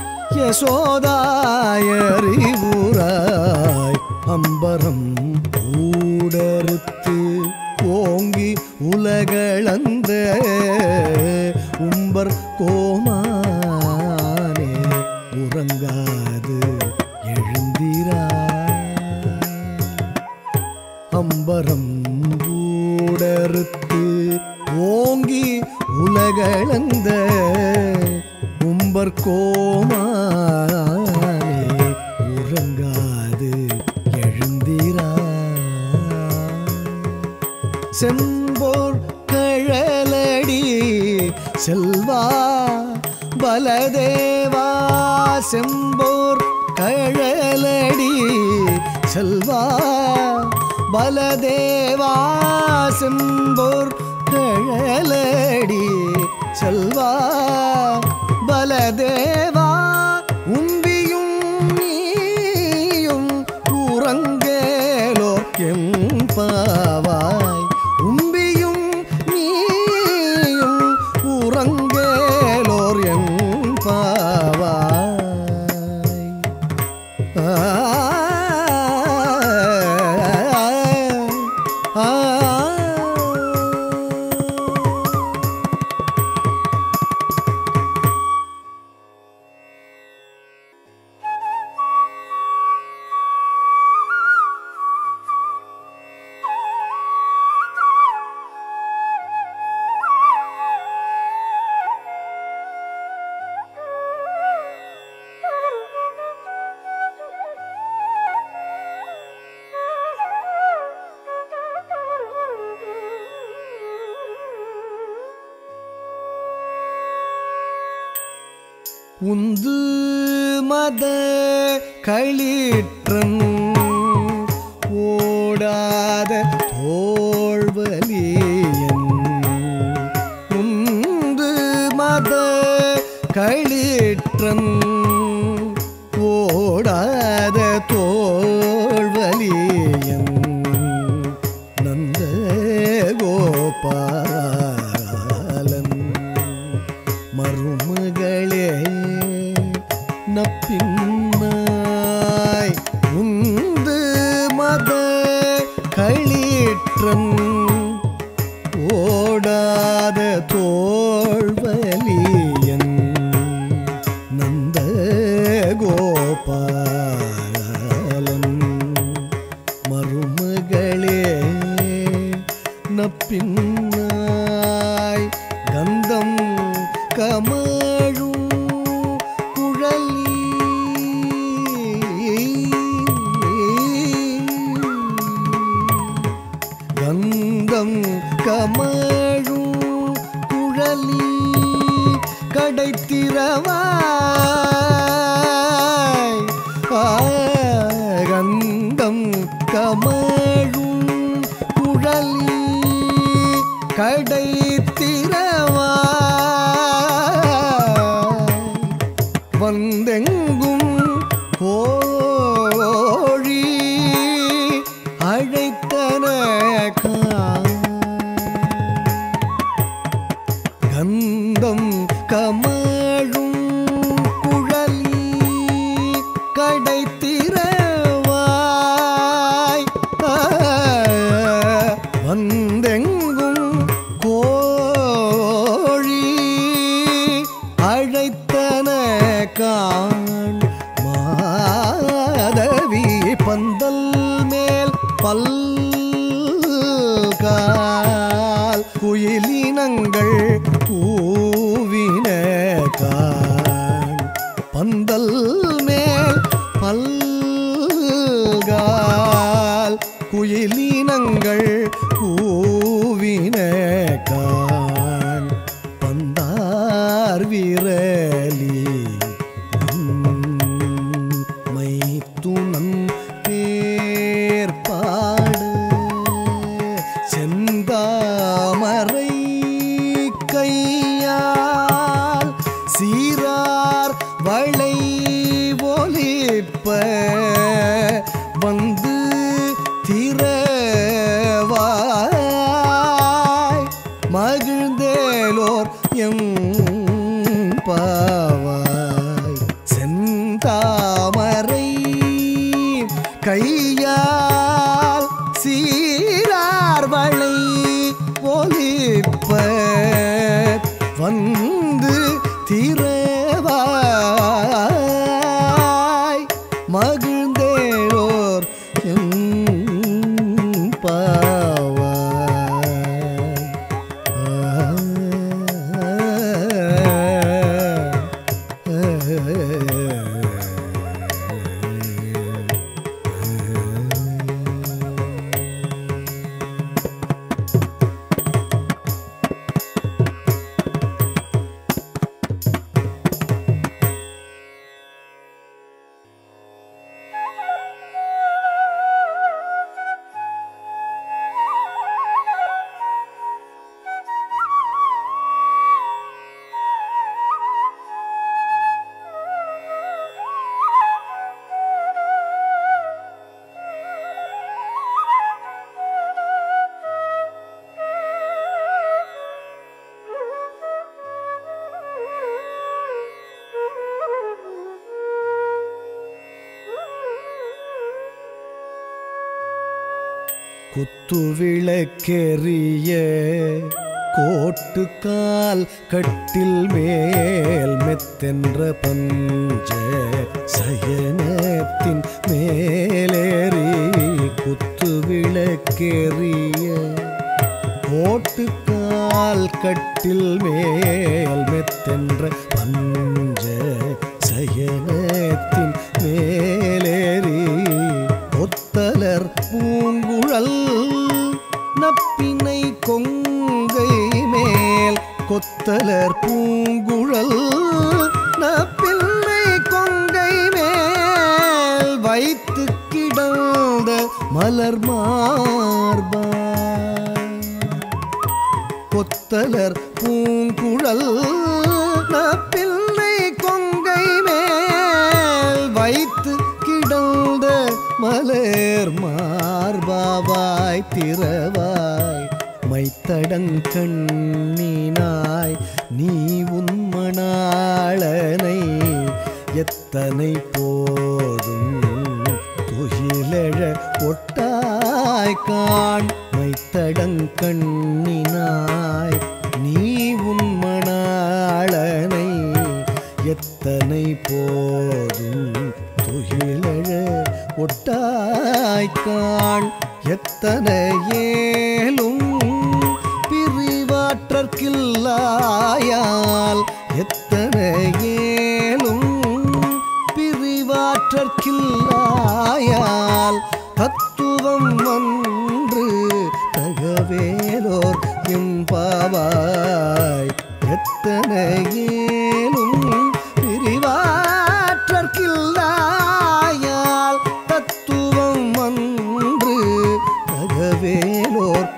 யசோதாயறிவுராய் அம்பரம் ஊடறுத்து ஓங்கி உலகளந்த உம்பர் கோமானே உறங்காது எழுந்திராய் அம்பரம் ஊடறுத்து ஓங்கி உலகளந்த உம்பர் கோமானே உறங்காது எழுந்திராய் செம்போர் கழலடி செல்வா பலதேவா செம்போர் கழலடி செல்வா பலதேவா செம்போர் கழலடி செல்வா பலதேவா உம்பியும் நீயும் உறங்கேலோ எம்பாவாய் உம்பியும் நீயும் உறங்கேலோர் எம்பாவாய் உந்து மத களிற்றன் ஓடாத தோழ்வலியன் உந்து மத களிற்றன் ஓடாத தோழ்வலியன் நந்த கோபாலன் மருமகளே நப்பின்னாய் உந்து மத களிற்றன் ஓடாத தோழ்வலியன் நந்த கோபாலன் மருமகளே நப்பின்னாய் கந்தம் கமழும் குழலி கந்தம் கமழும் குழலி கடைத்திரவாய் ஆ, கந்தம் கமழும் குழலி கடைத்திரவாய் வந்தெங்கும் கோழி அழைத்தன கந்தம் கமழும் குழலி கடைத்திரவாய் ஆ, வந்தெங்கும் கோழி அழைத்தன காண் மாதவி பந்தல் மேல் பல்கால் குயிலினங்கள் கூவின காண் பந்தல் மேல் பல்கால் குயிலினங்கள் கூவின காண் பந்தார் விரலி மைத்துணன் பேர்பாடு செந்தாமரை கையால் சீரார் வளை ஒலிப்ப வந்து திரவாய் மகிழ்ந்தேலோர் எம் பாவாய் செந்தாமரை கையால் சீரார் வளை ஒலிப்ப வந்து திரவாய் மகிழ்ந்தேலோர் எம் பாவாய் குத்துவிளக்கெறிய கோட்டுக்கால் கட்டில் மேல் மெத்தென்ற பஞ்ச சயனத்தின் மேலேறி குத்துவிளக்கெறிய கோட்டுக்கால் கட்டில் மேல் மெத்தென்ற பஞ்ச சயனத்தின் மேலேறி ஒத்தலர் பூங்குழல் நப்பினை கொங்கை மேல் கொத்தலர் பூங்குழல் நப்பில் வைத்து கிடந்த மலர் மார்பா கொத்தலர் பூங்குழல் பிள்ளை கொங்கை மேல் வைத்து கிடந்த மலர் மார்பாவாய் திறவாய் மைத்தடங்கண்ணினாய் நீ உன்மணாளனை எத்தனை போதும் துயிலெழ ஒட்டாய் காண் மைத்தடங்கண்ணினாய் நீ உன்மணாளனை எத்தனை போதும் துயிலெழ ஒட்டாய் காண் எத்தனை ஏலும் பிரிவாற்றற்கில்லாயால் எத்தனை ஏலும் பிரிவாற்றற்கில்லாயால் தத்துவம் ஒன்று தகவேலோர் எம்பாவாய் எத்தனை ஏலும் பிரிவாற்றற்கில்லாயால் தத்துவம் ஒன்று தகவேலோர்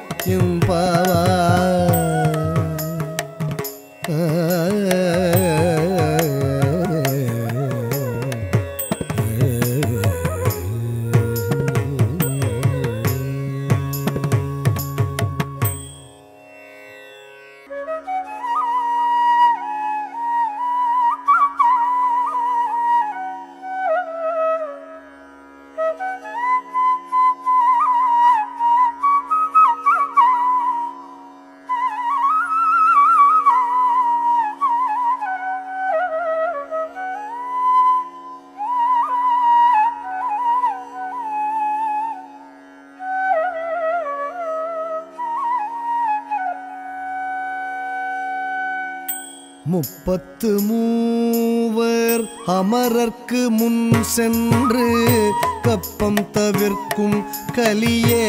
முப்பத்து மூவர் அமரர்க்கு முன் சென்று கப்பம் தவிர்க்கும் கலியே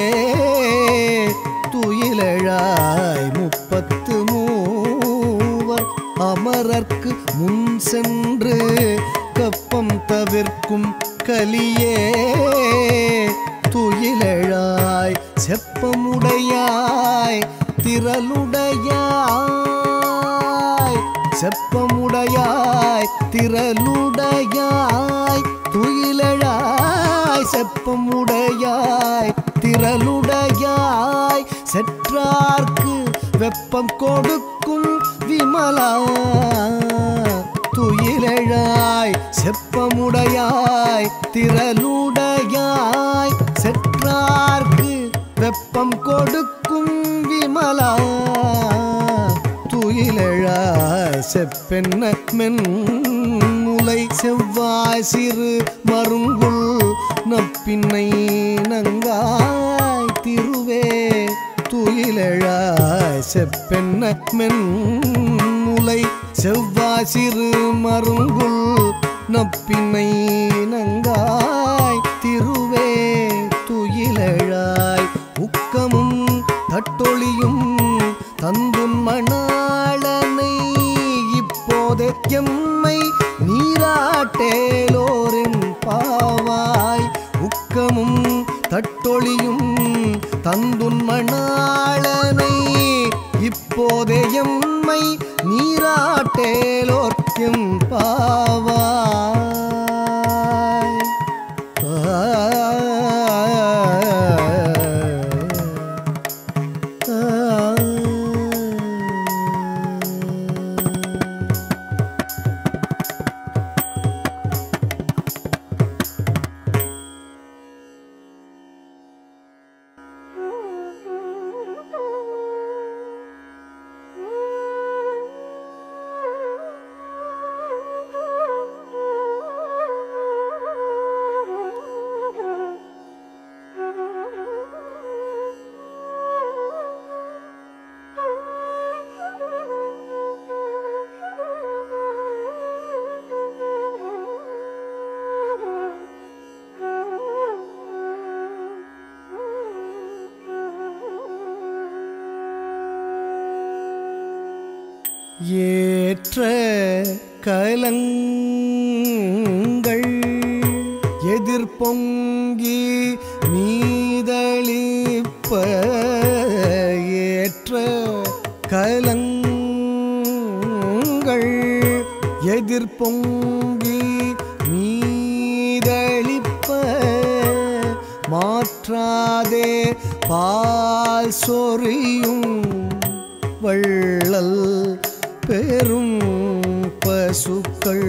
துயிலழாய் முப்பத்து மூவர் அமரர்க்கு முன் சென்று கப்பம் தவிர்க்கும் கலியே துயிலழாய் செப்பமுடையாய் திரளுடையாய் செப்பமுடையாய் திரளுடையாய் துயிலழாய் செப்பமுடையாய் திரளுடையாய் செற்றார்க்கு வெப்பம் கொடுக்கும் விமலா துயிலழாய் செப்பமுடையாய் திரளுடையாய் செற்றார்க்கு வெப்பம் கொடுக்கும் விமலா துயிலழாய் செப்பென்ன மென்முலை செவ்வாய் சிறு மருங்குள் நப்பின்னை நங்காய் திருவே துயிலழாய் செப்பென்ன மென்முலை செவ்வாய் சிறு மருங்குள் நப்பின்னை நங்காய் திருவே துயிலழாய் உக்கமும் தட்டொளியும் தந்துன் மணாளனை இப்போதே எம்மை நீராட்டேலோரின் பாவாய் உக்கமும் தட்டொளியும் தந்துன் மணாளனை இப்போதே எம்மை நீராட்டேலோர் எம் பாவாய் ஏற்ற கலங்கள் எதிர்ப்ப பொங்கி மீதளிப்ப ஏற்ற கலங்கள் எதிர்பொங்கி மீதளிப்ப மாற்றாதே பால் சொரியும் வள்ளல் பெரும் பசுக்கள்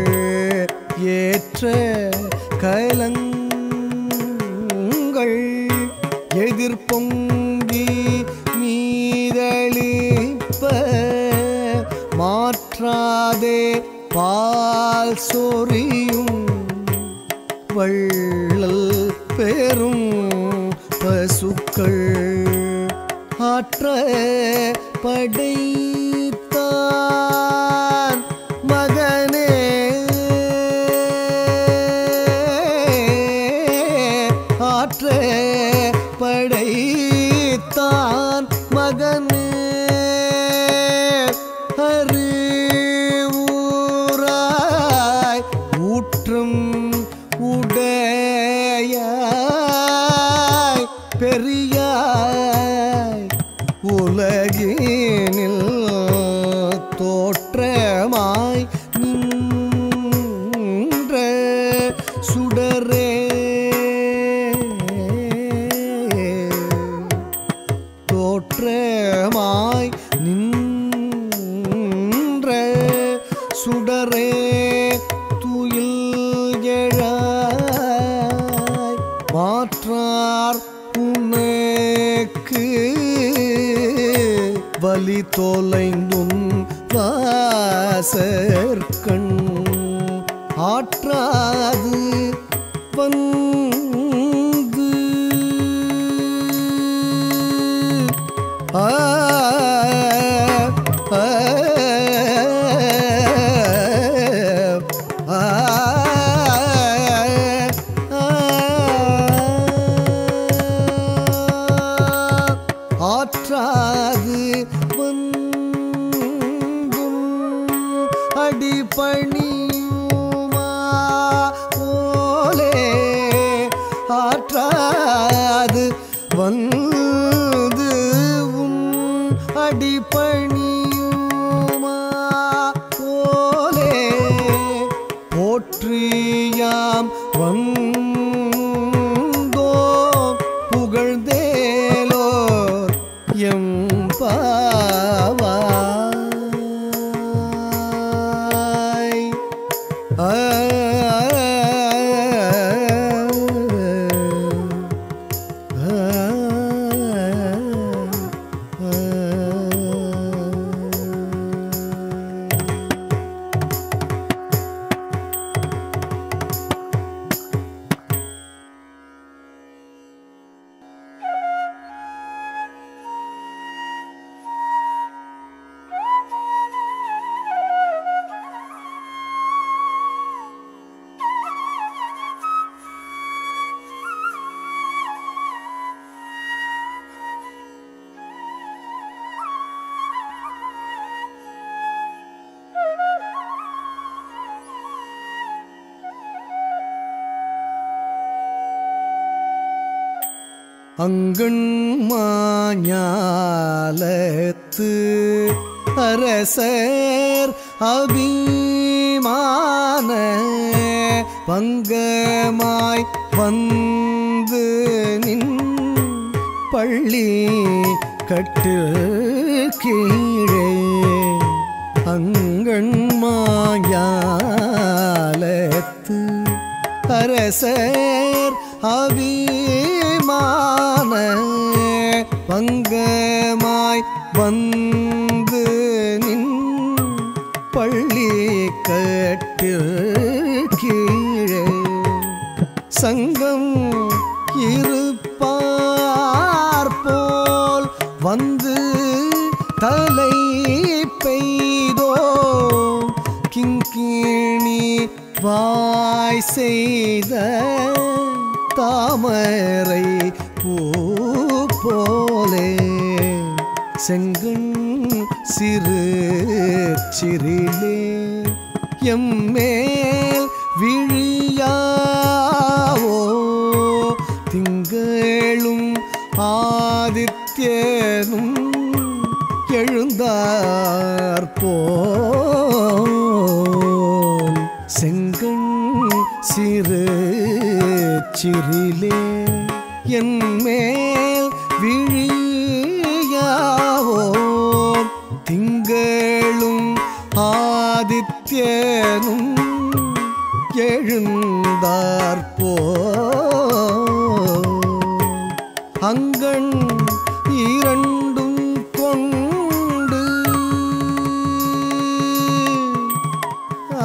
ஏற்ற கலங்கள் எதிர்பொங்கி மீதளிப்ப மாற்றாதே பால் சொரியும் வள்ளல் பெரும் பசுக்கள் ஆற்ற படைத்தான் மகனே ஆற்ற படைத்தான் மகனே அறிவுராய் ஊற்றும் உடையாய் பெரியாய் உலகினில் தோற்றமாய் நின்ற சுடரே தோற்றமாய் நின்ற சுடரே துயில் எழாய் மாற்றார் உனக்கு வலி தொலைந்தும் வாசற்கண் ஆற்றாது வந்து ஆ ஆ ஆ ஆற்றாது வந்தும் அடிபணியுமா போலே ஆற்றாது வந்து உன் அடிபணியுமா போலே போற்றியாம் வந்தோம் புகழ்ந்தேலோர் எம் பாவாய் ஆ அங்கண் மாஞாலத்து அரசர் அபிமான பங்கமாய் வந்து நின் பள்ளி கட்டு கீழே அங்கண் மாஞாலத்து அரசர் அபிமான பங்கமாய் வந்து நின் பள்ளி கட்டு கீழே சங்கம் இருப்பார் போல் வந்து தலை பெய்தோ கிங்கிணி வாய் செய்த தாமரை பூ போலே செங்கண் சிறு சிறிலே எம்மேல் விழியாவோ எழுந்தார் போல் செங்கண் சிறு சிறிலே என் மேல் விழியாவோ திங்களும் ஆதித்யனும் எழுந்தார் போல் அங்கண் இரண்டும் கொண்டு ஆ,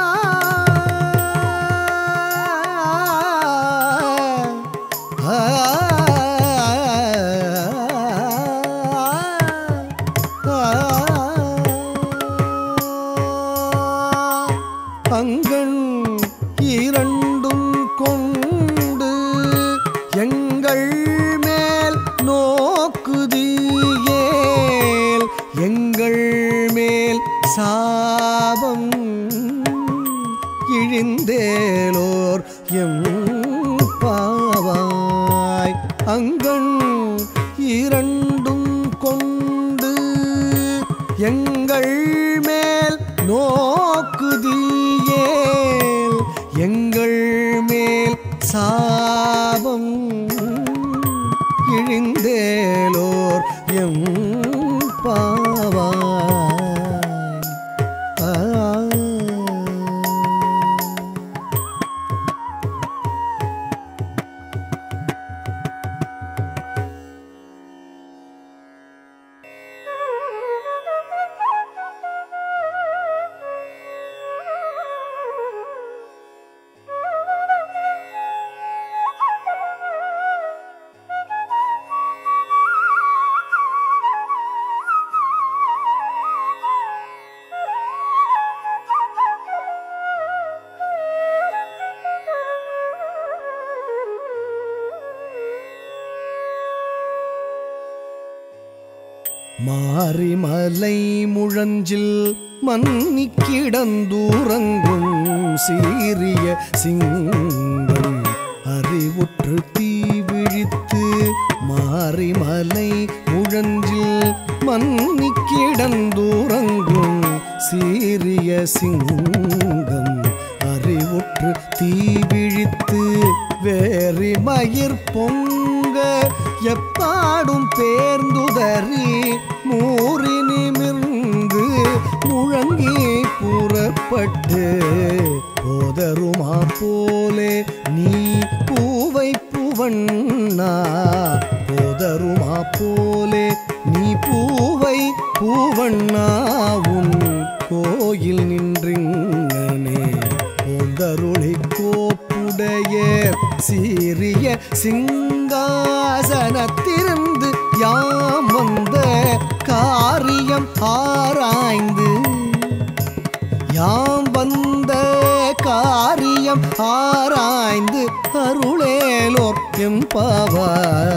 ஆ, அங்கண் இரண்டும் கொண்டு எங்கள் மேல் நோக்குதியேல் எங்கள் மேல் சாபம் இழிந்தேலோர் எம் பாவாய் அங்கண் இரண்டும் கொண்டு எங்கள் மேல் நோக்குதியேல் எங்கள் மேல் சாபம் இழிந்தேலோர் எம் பாவாய் ஆ மாரிமலை முழஞ்சில் மன்னி கிடந்தூரங்கும் சீரிய சிங்கம் அறிவுற்று தீ விழித்து மாரிமலை முழஞ்சில் மன்னி கிடந்தூரங்கும் சீரிய சிங்கம் அறிவுற்று தீ விழித்து வேறி மயிர் பொங்க எப்பாடும் பேர்ந்துதறி மூறி நிமிர்ந்து முழங்கி புறப்பட்டு போதருமா போலே நீ பூவை பூவண்ணா போதருமா போலே நீ பூவை பூவண்ணா உன் கோயில் நின்றிங்கனே போந்தருளை கோப்புடைய சீரிய சிங்காசனத்திருந்து யாம் வந்த காரியம் ஆராய்ந்து யாம் வந்த காரியம் ஆராய்ந்து அருளேலோர் எம்பவா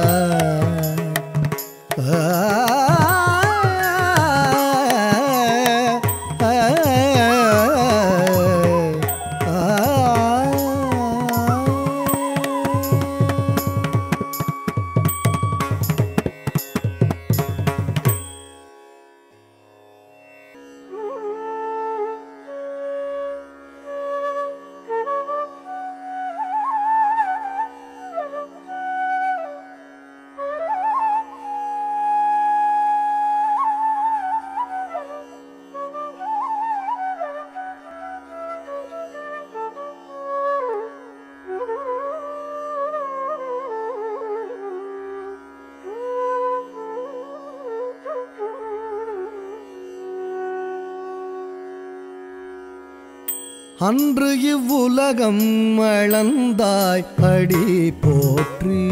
அன்று இவ்வுலகம் அளந்தாய் அடி போற்றி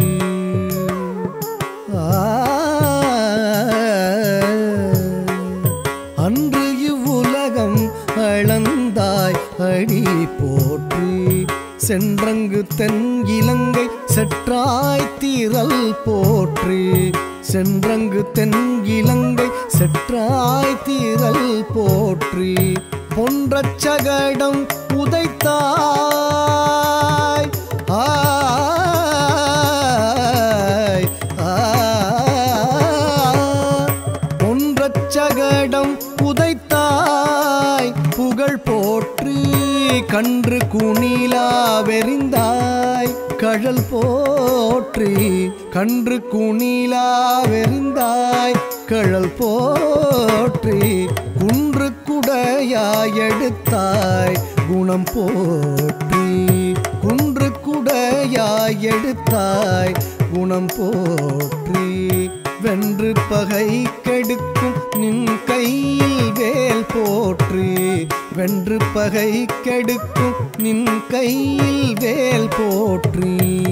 ஆ. அன்று இவ்வுலகம் அளந்தாய் அடி போற்றி சென்றங்கு தென் இலங்கை செற்றாய் தீரல் போற்றி சென்றங்கு தென் இலங்கை செற்றாய் தீரல் போற்றி பொன்றச் சகடம் உதைத்தாய் ஆய் ஆ பொன்றச் சகடம் கழல் போற்றி கன்று குணிலா வெறிந்தாய் கழல் போற்றி குன்று குடையாய் எடுத்தாய் குணம் போற்றி குன்று குடையாய் எடுத்தாய் குணம் போற்றி வென்று பகை கெடுக்கும் நின் கையில் வேல் போற்றி வென்று பகை கெடுக்கும் நின் கையில் வேல் போற்றி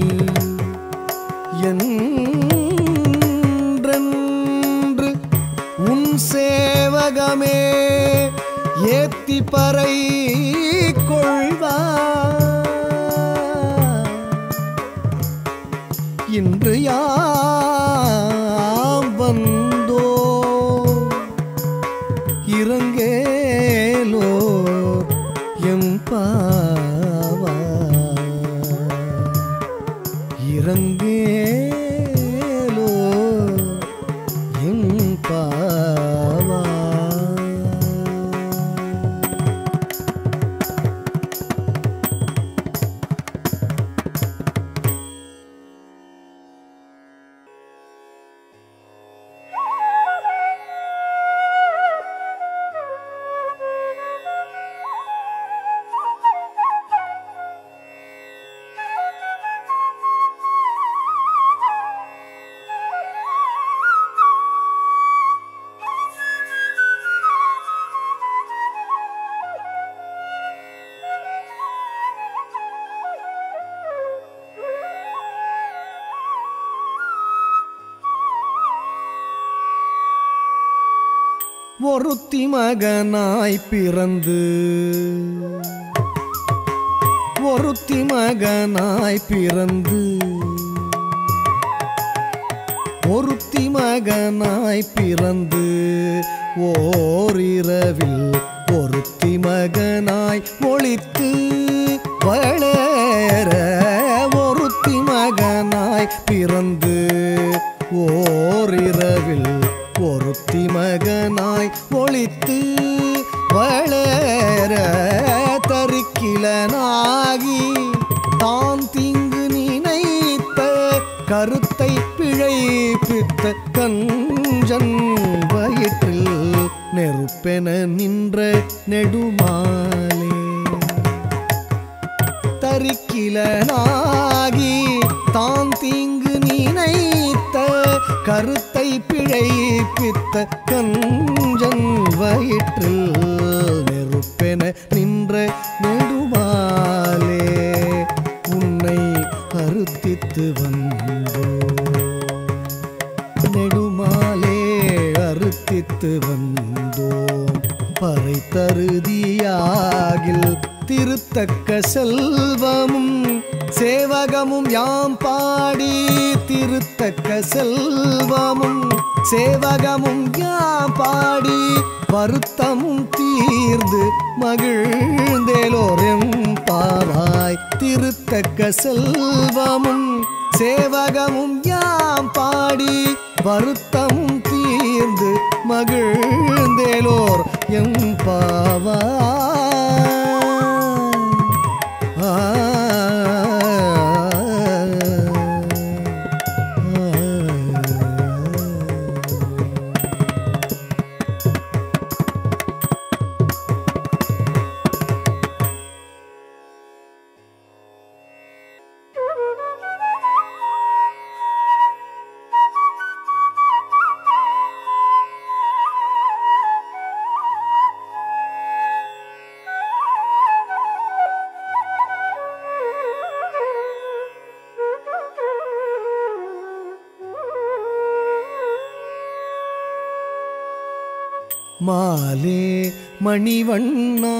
என்றென்று உன் சேவகமே ஏத்தி பறை கொள்வார் இன்று யாம் வந்தோ இறங்கேலோ எம்பாவா இறங்கேலோ எம்பாவா ஒருத்தி மகனாய் பிறந்து ஒருத்தி மகனாய் பிறந்து ஒருத்தி மகனாய் பிறந்து ஓரிரவில் ஒருத்தி மகனாய் ஒளித்து வளர ஒருத்தி மகனாய் பிறந்து ஓரிரவில் ஒருத்தி மகனாய் ஒளித்து வளர தருக்கிலனாகி தான் தீங்கு நினைத்த கருத்தை பிழைப்பித்த கஞ்சன் வயிற்றில் நெருப்பென நின்ற நெடுமாலே தரிக்கிலனாகி தான் தீங்கு நினைத்த கருத்தை பிழைப்பித்த கஞ்சன் வயிற்றில் நெருப்பென நின்ற நெடுமாலே உன்னை அறுத்தித்து வந்தோ நெடுமாலே அறுத்தித்து வந்தோம் பறை தருதியாகில் திருத்தக்க செல்வமும் சேவகமும் யாம் பாடி திருத்தக்க செல்வமும் சேவகமும் யாம் பாடி வருத்தமும் தீர்ந்து மகிழ்ந்தேலோரெம் பாவாய் திருத்தக்க செல்வமும் சேவகமும் யாம் பாடி வருத்தமும் தீர்ந்து மகிழ்ந்தேலோர் எம் பாவாய் ஆ, ஆ. மாலே மணிவண்ணா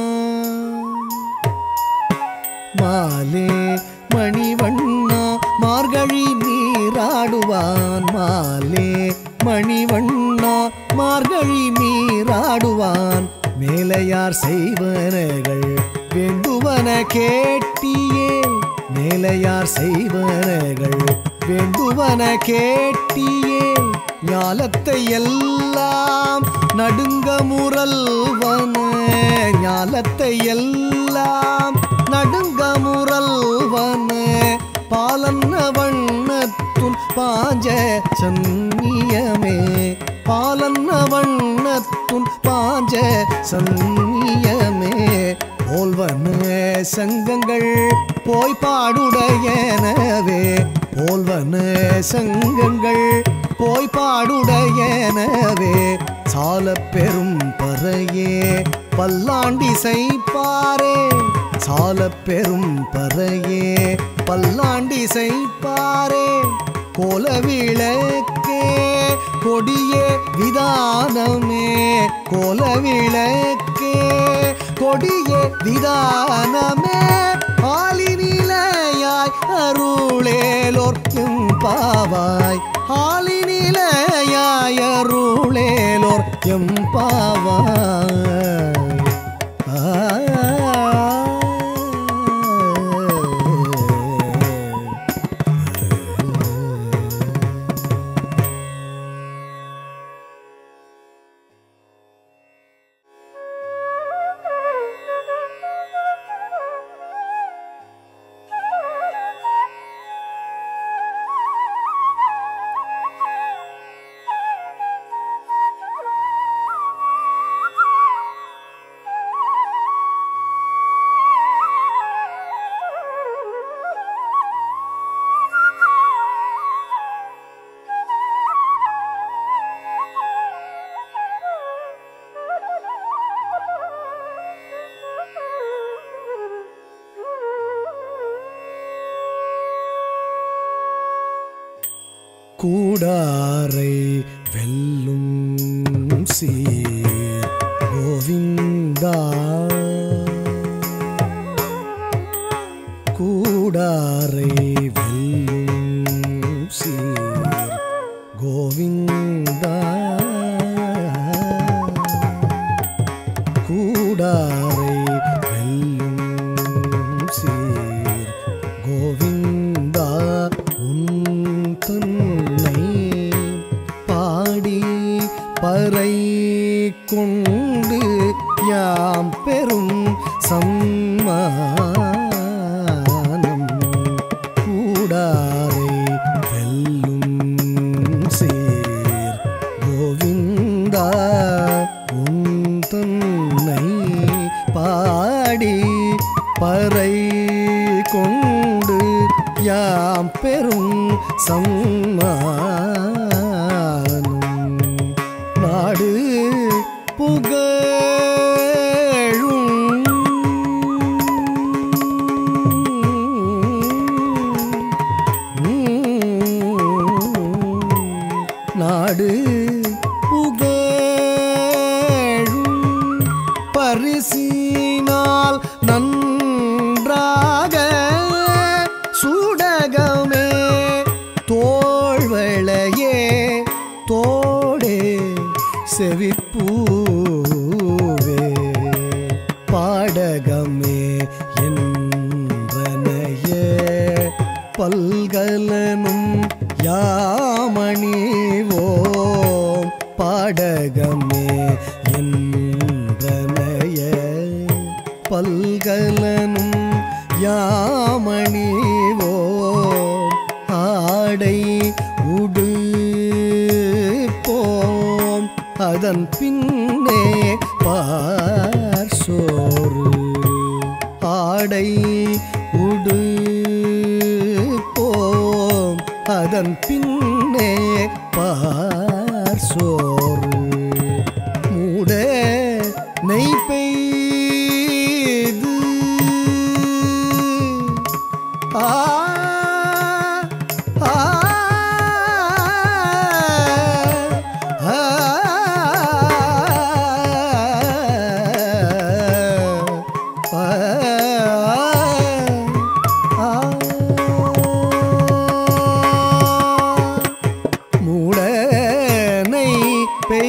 மாலே மணிவண்ணா மார்கழி நீராடுவான் மாலே மணிவண்ணா மார்கழி நீராடுவான் மேலையார் செய்வனகள் வேண்டுவன கேட்டியே மேலையார் செய்வனகள் வேண்டுவன கேட்டியே ஞாலத்தை எல்லாம் நடுங்க முரல்வன ஞாலத்தை எல்லாம் நடுங்க முரல்வன பாலன்ன வண்ணத்துன் பாஞ்ச சன்னியமே பாலன்ன வண்ணத்துன் பாஞ்ச சன்னியமே போல்வன சங்கங்கள் போய் பாடுடையனவே போல்வன சங்கங்கள் போய் பாடுடையனவே சால பெரும் பறையே பல்லாண்டி செய்ப்பாரே சால பெரும் பறையே பல்லாண்டி செய்ப்பாரே கோலவிளக்கே கொடியே விதானமே கோலவிளக்கே கொடியே விதானமே ஆலினிலையாய் அருளேலோர் எம்பாவாய் ஆலினிலையாய் அருளேலோர் எம்பாவாய் கூடாரை வெல்லும் சீர் கோவிந்தா கூடாரை வெல்லும் சீர் கோவிந்தா கூடாரை வெல்லும் சீர் கோவிந்தா உன் தன்னை பாடி பறை கொண்டு யாம் பெரும் சம்மானம் கூடாரை வெல்லும் சீர் கோவிந்தா உன் தன்னை பாடி பறை கொண்டு யாம் பெரும் சம்மானம் நாடு புகழும் நாடு புகழும் பரிசினால் நன்றாக சூடகமே தோள்வளையே தோடே செவிப்பூவே பாடகமே என்றனைய பல்கலனும் யாமணிவோம் பாடகமே என்றனைய பல்கலனும் யாமணிவோம் ஆடை உடுப்போம் அதன் பின்னே பார் சோறு ஆடை உடுப்போம் அதன் பின்னே பார் சோறு மூட நெய் பெய்து ஆ ஆ ஆ மூடனை பெய்து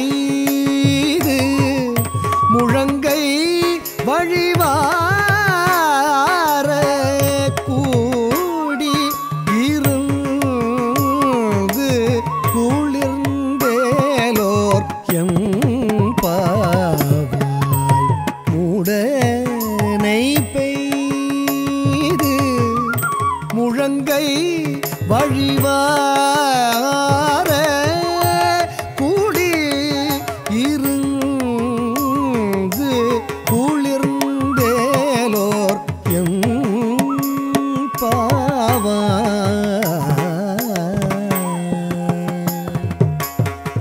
கங்கை வழிவார கூடி இருந்து குளிர்ந்தேலோர் எம் பாவ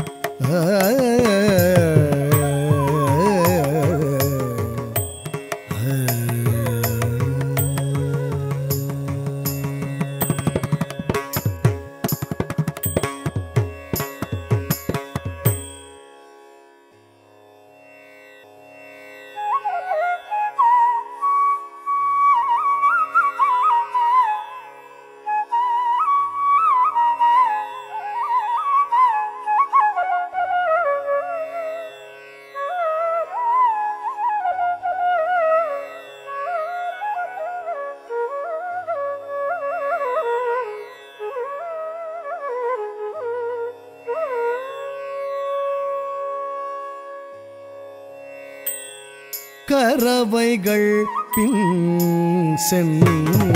கரவைகள் பின் சென்று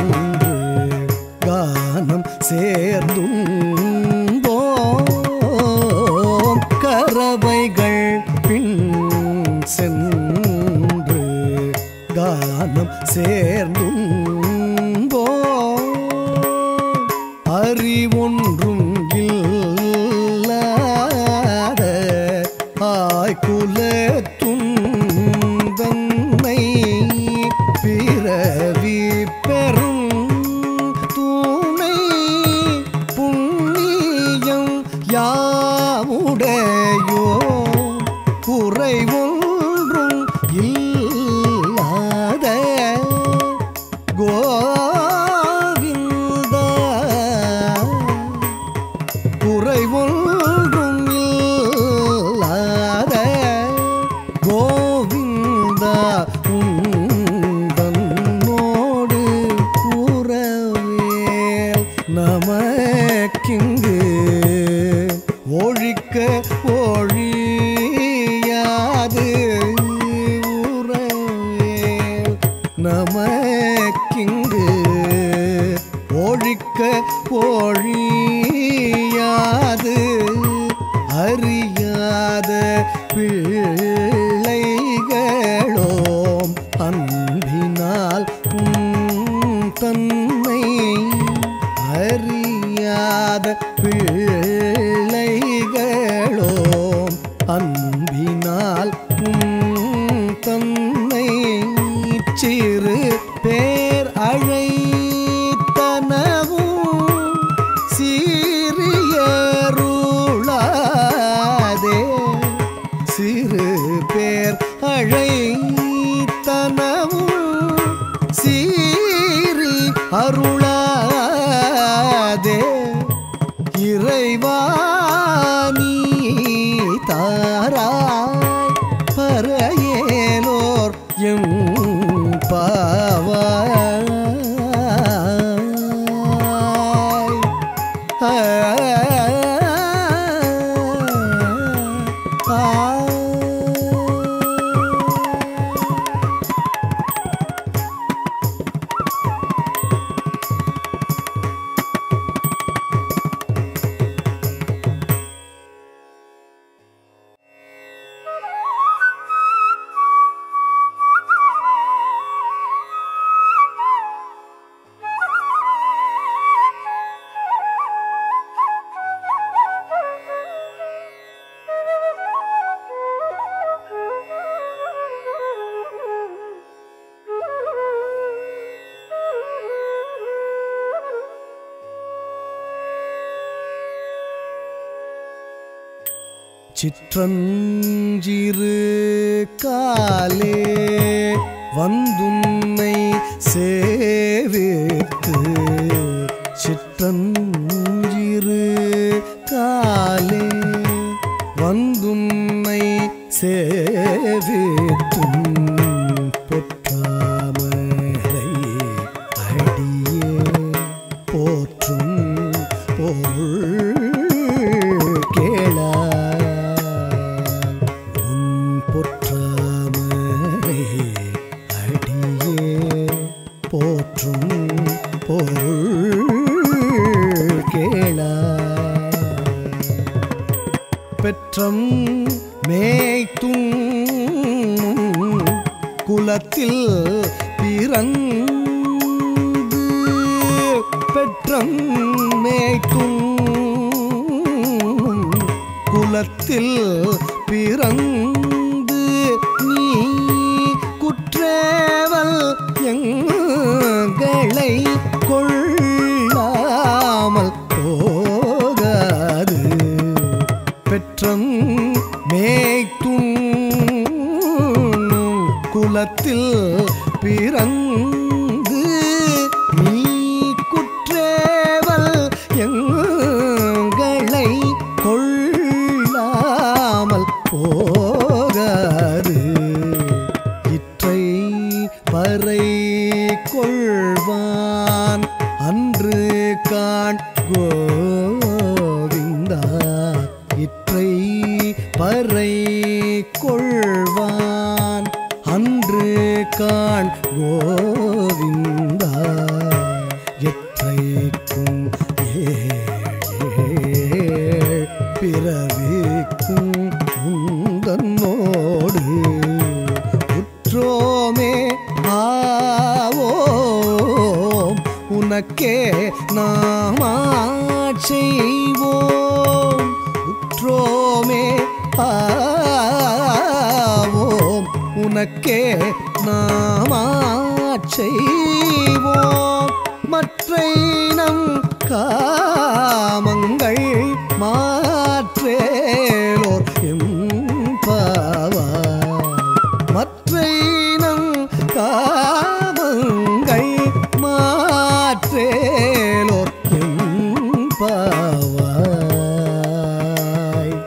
கானம் சேர்ந்தும்போம் கரவைகள் பின் சென்று கானம் சேர்ந்தும்போம் அறிவொன்றும் இல்லாத ஆய்குல துந்தன்னை பிறவி பெறும் துணை புண்ணியம் யாவுடையோ குறை ஒன்றும் இல்லாத கோவிந்தா குறை ஒன்றும் இல்லாத கோவிந்தா உந்தன்னோடு உறவேல் நமக்கிங்கு ஒழிக்க ஒழியாது உறவேல் நமக்கிங்கு ஒழிக்க ஒழியாது அறியாத பிள்ளைகளோம் அன்பினால் உம் தன்னை அறியாத பிள்ளைகளோம் அன்பினால் உம் தன்னை சிறு பேர் அழைத்தனவும் சீரியருளாதே சிறு பேர் அழைத்தனவும் சீரி அருளாதே இறைவாணி தாராய் பறையேலோர் எம் பாவாய் சிற்றஞ்சிறு காலே வந்துன்னை சேவித்து சிற்றஞ்சிறு காலே வந்துன்னை சேவித்தும் பொற்றாமரை அடியே போற்றும் பொருள் கேளாய் உன் பொற்றாமரை அடியே போற்றும் பொருள் கேளாய் பெற்றம் மேய்த்தும் குலத்தில் பிறந்து பெற்றம் மேய்த்தும் குலத்தில் பிறந்து நீ குற்றேவல் எங்களை கொள்ளாமல் போகாது பெற்றம் மேய்த்தும் குலத்தில் பிறந்து நீ குற்றேவல் எங்களை கொள்ளாமல் போகாது இற்றை பறை கொள்வான் அன்று காண் கோவிந்தா இற்றை பறை கொள்வான் அன்று காண் கோவிந்தா எற்றைக்கும் ஏழ் பிறவிக்கும் உந்தன்னோடு உற்றோமே ஆவோம் உனக்கே நாமா செய்வோம் உற்றோமே ஆவோம் உனக்கே நாமா செய்வோம் மற்றை நம் காமங்கள் மாற்றேலோர் எம்பாவாய் மற்றை நம் காமங்கள் மாற்றேலோர் எம்பாவாய்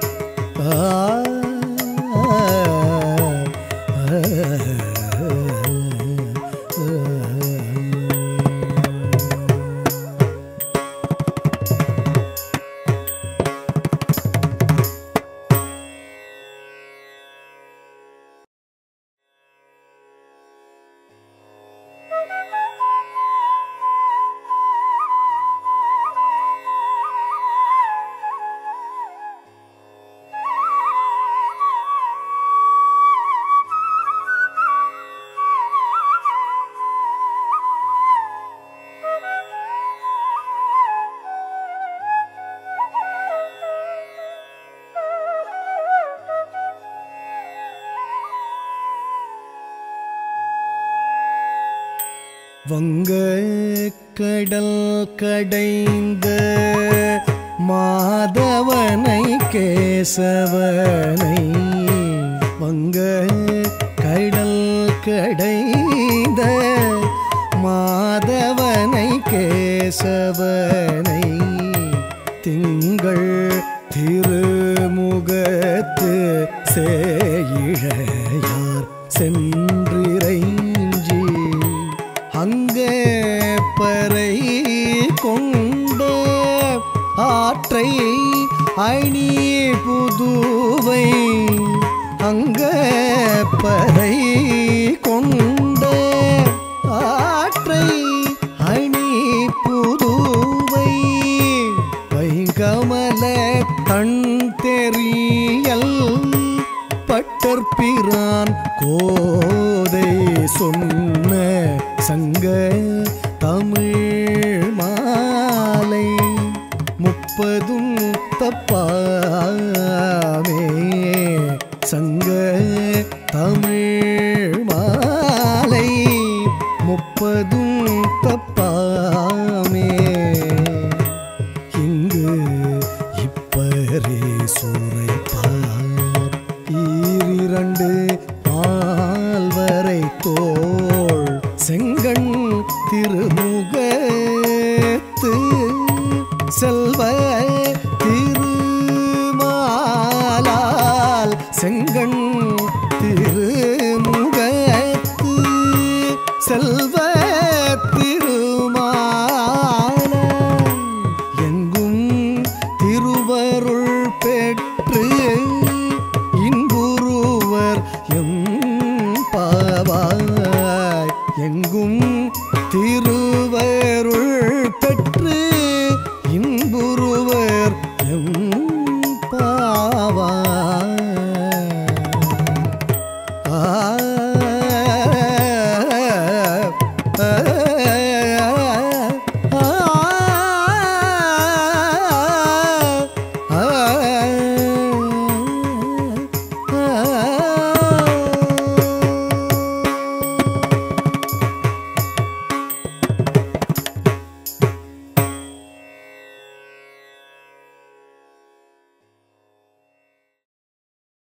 வங்க கடல் கடைந்த மாதவனை கேசவனை வங்க கடல் கடைந்த மாதவனை கேசவனை திங்கள் திருமுகத்து சேயிழையார் சென்றிரைஞ்சி அங்க பறை கொண்ட ஆற்றை அணி புதுவை அங்க பறை கொண்ட ஆற்றை அணி புதுவை பைங்கமல கண் தெரியல் பட்டற்பிரான் கோதை சொன்ன சங்க தமிழ் மாலை முப்பதும் தப்பாது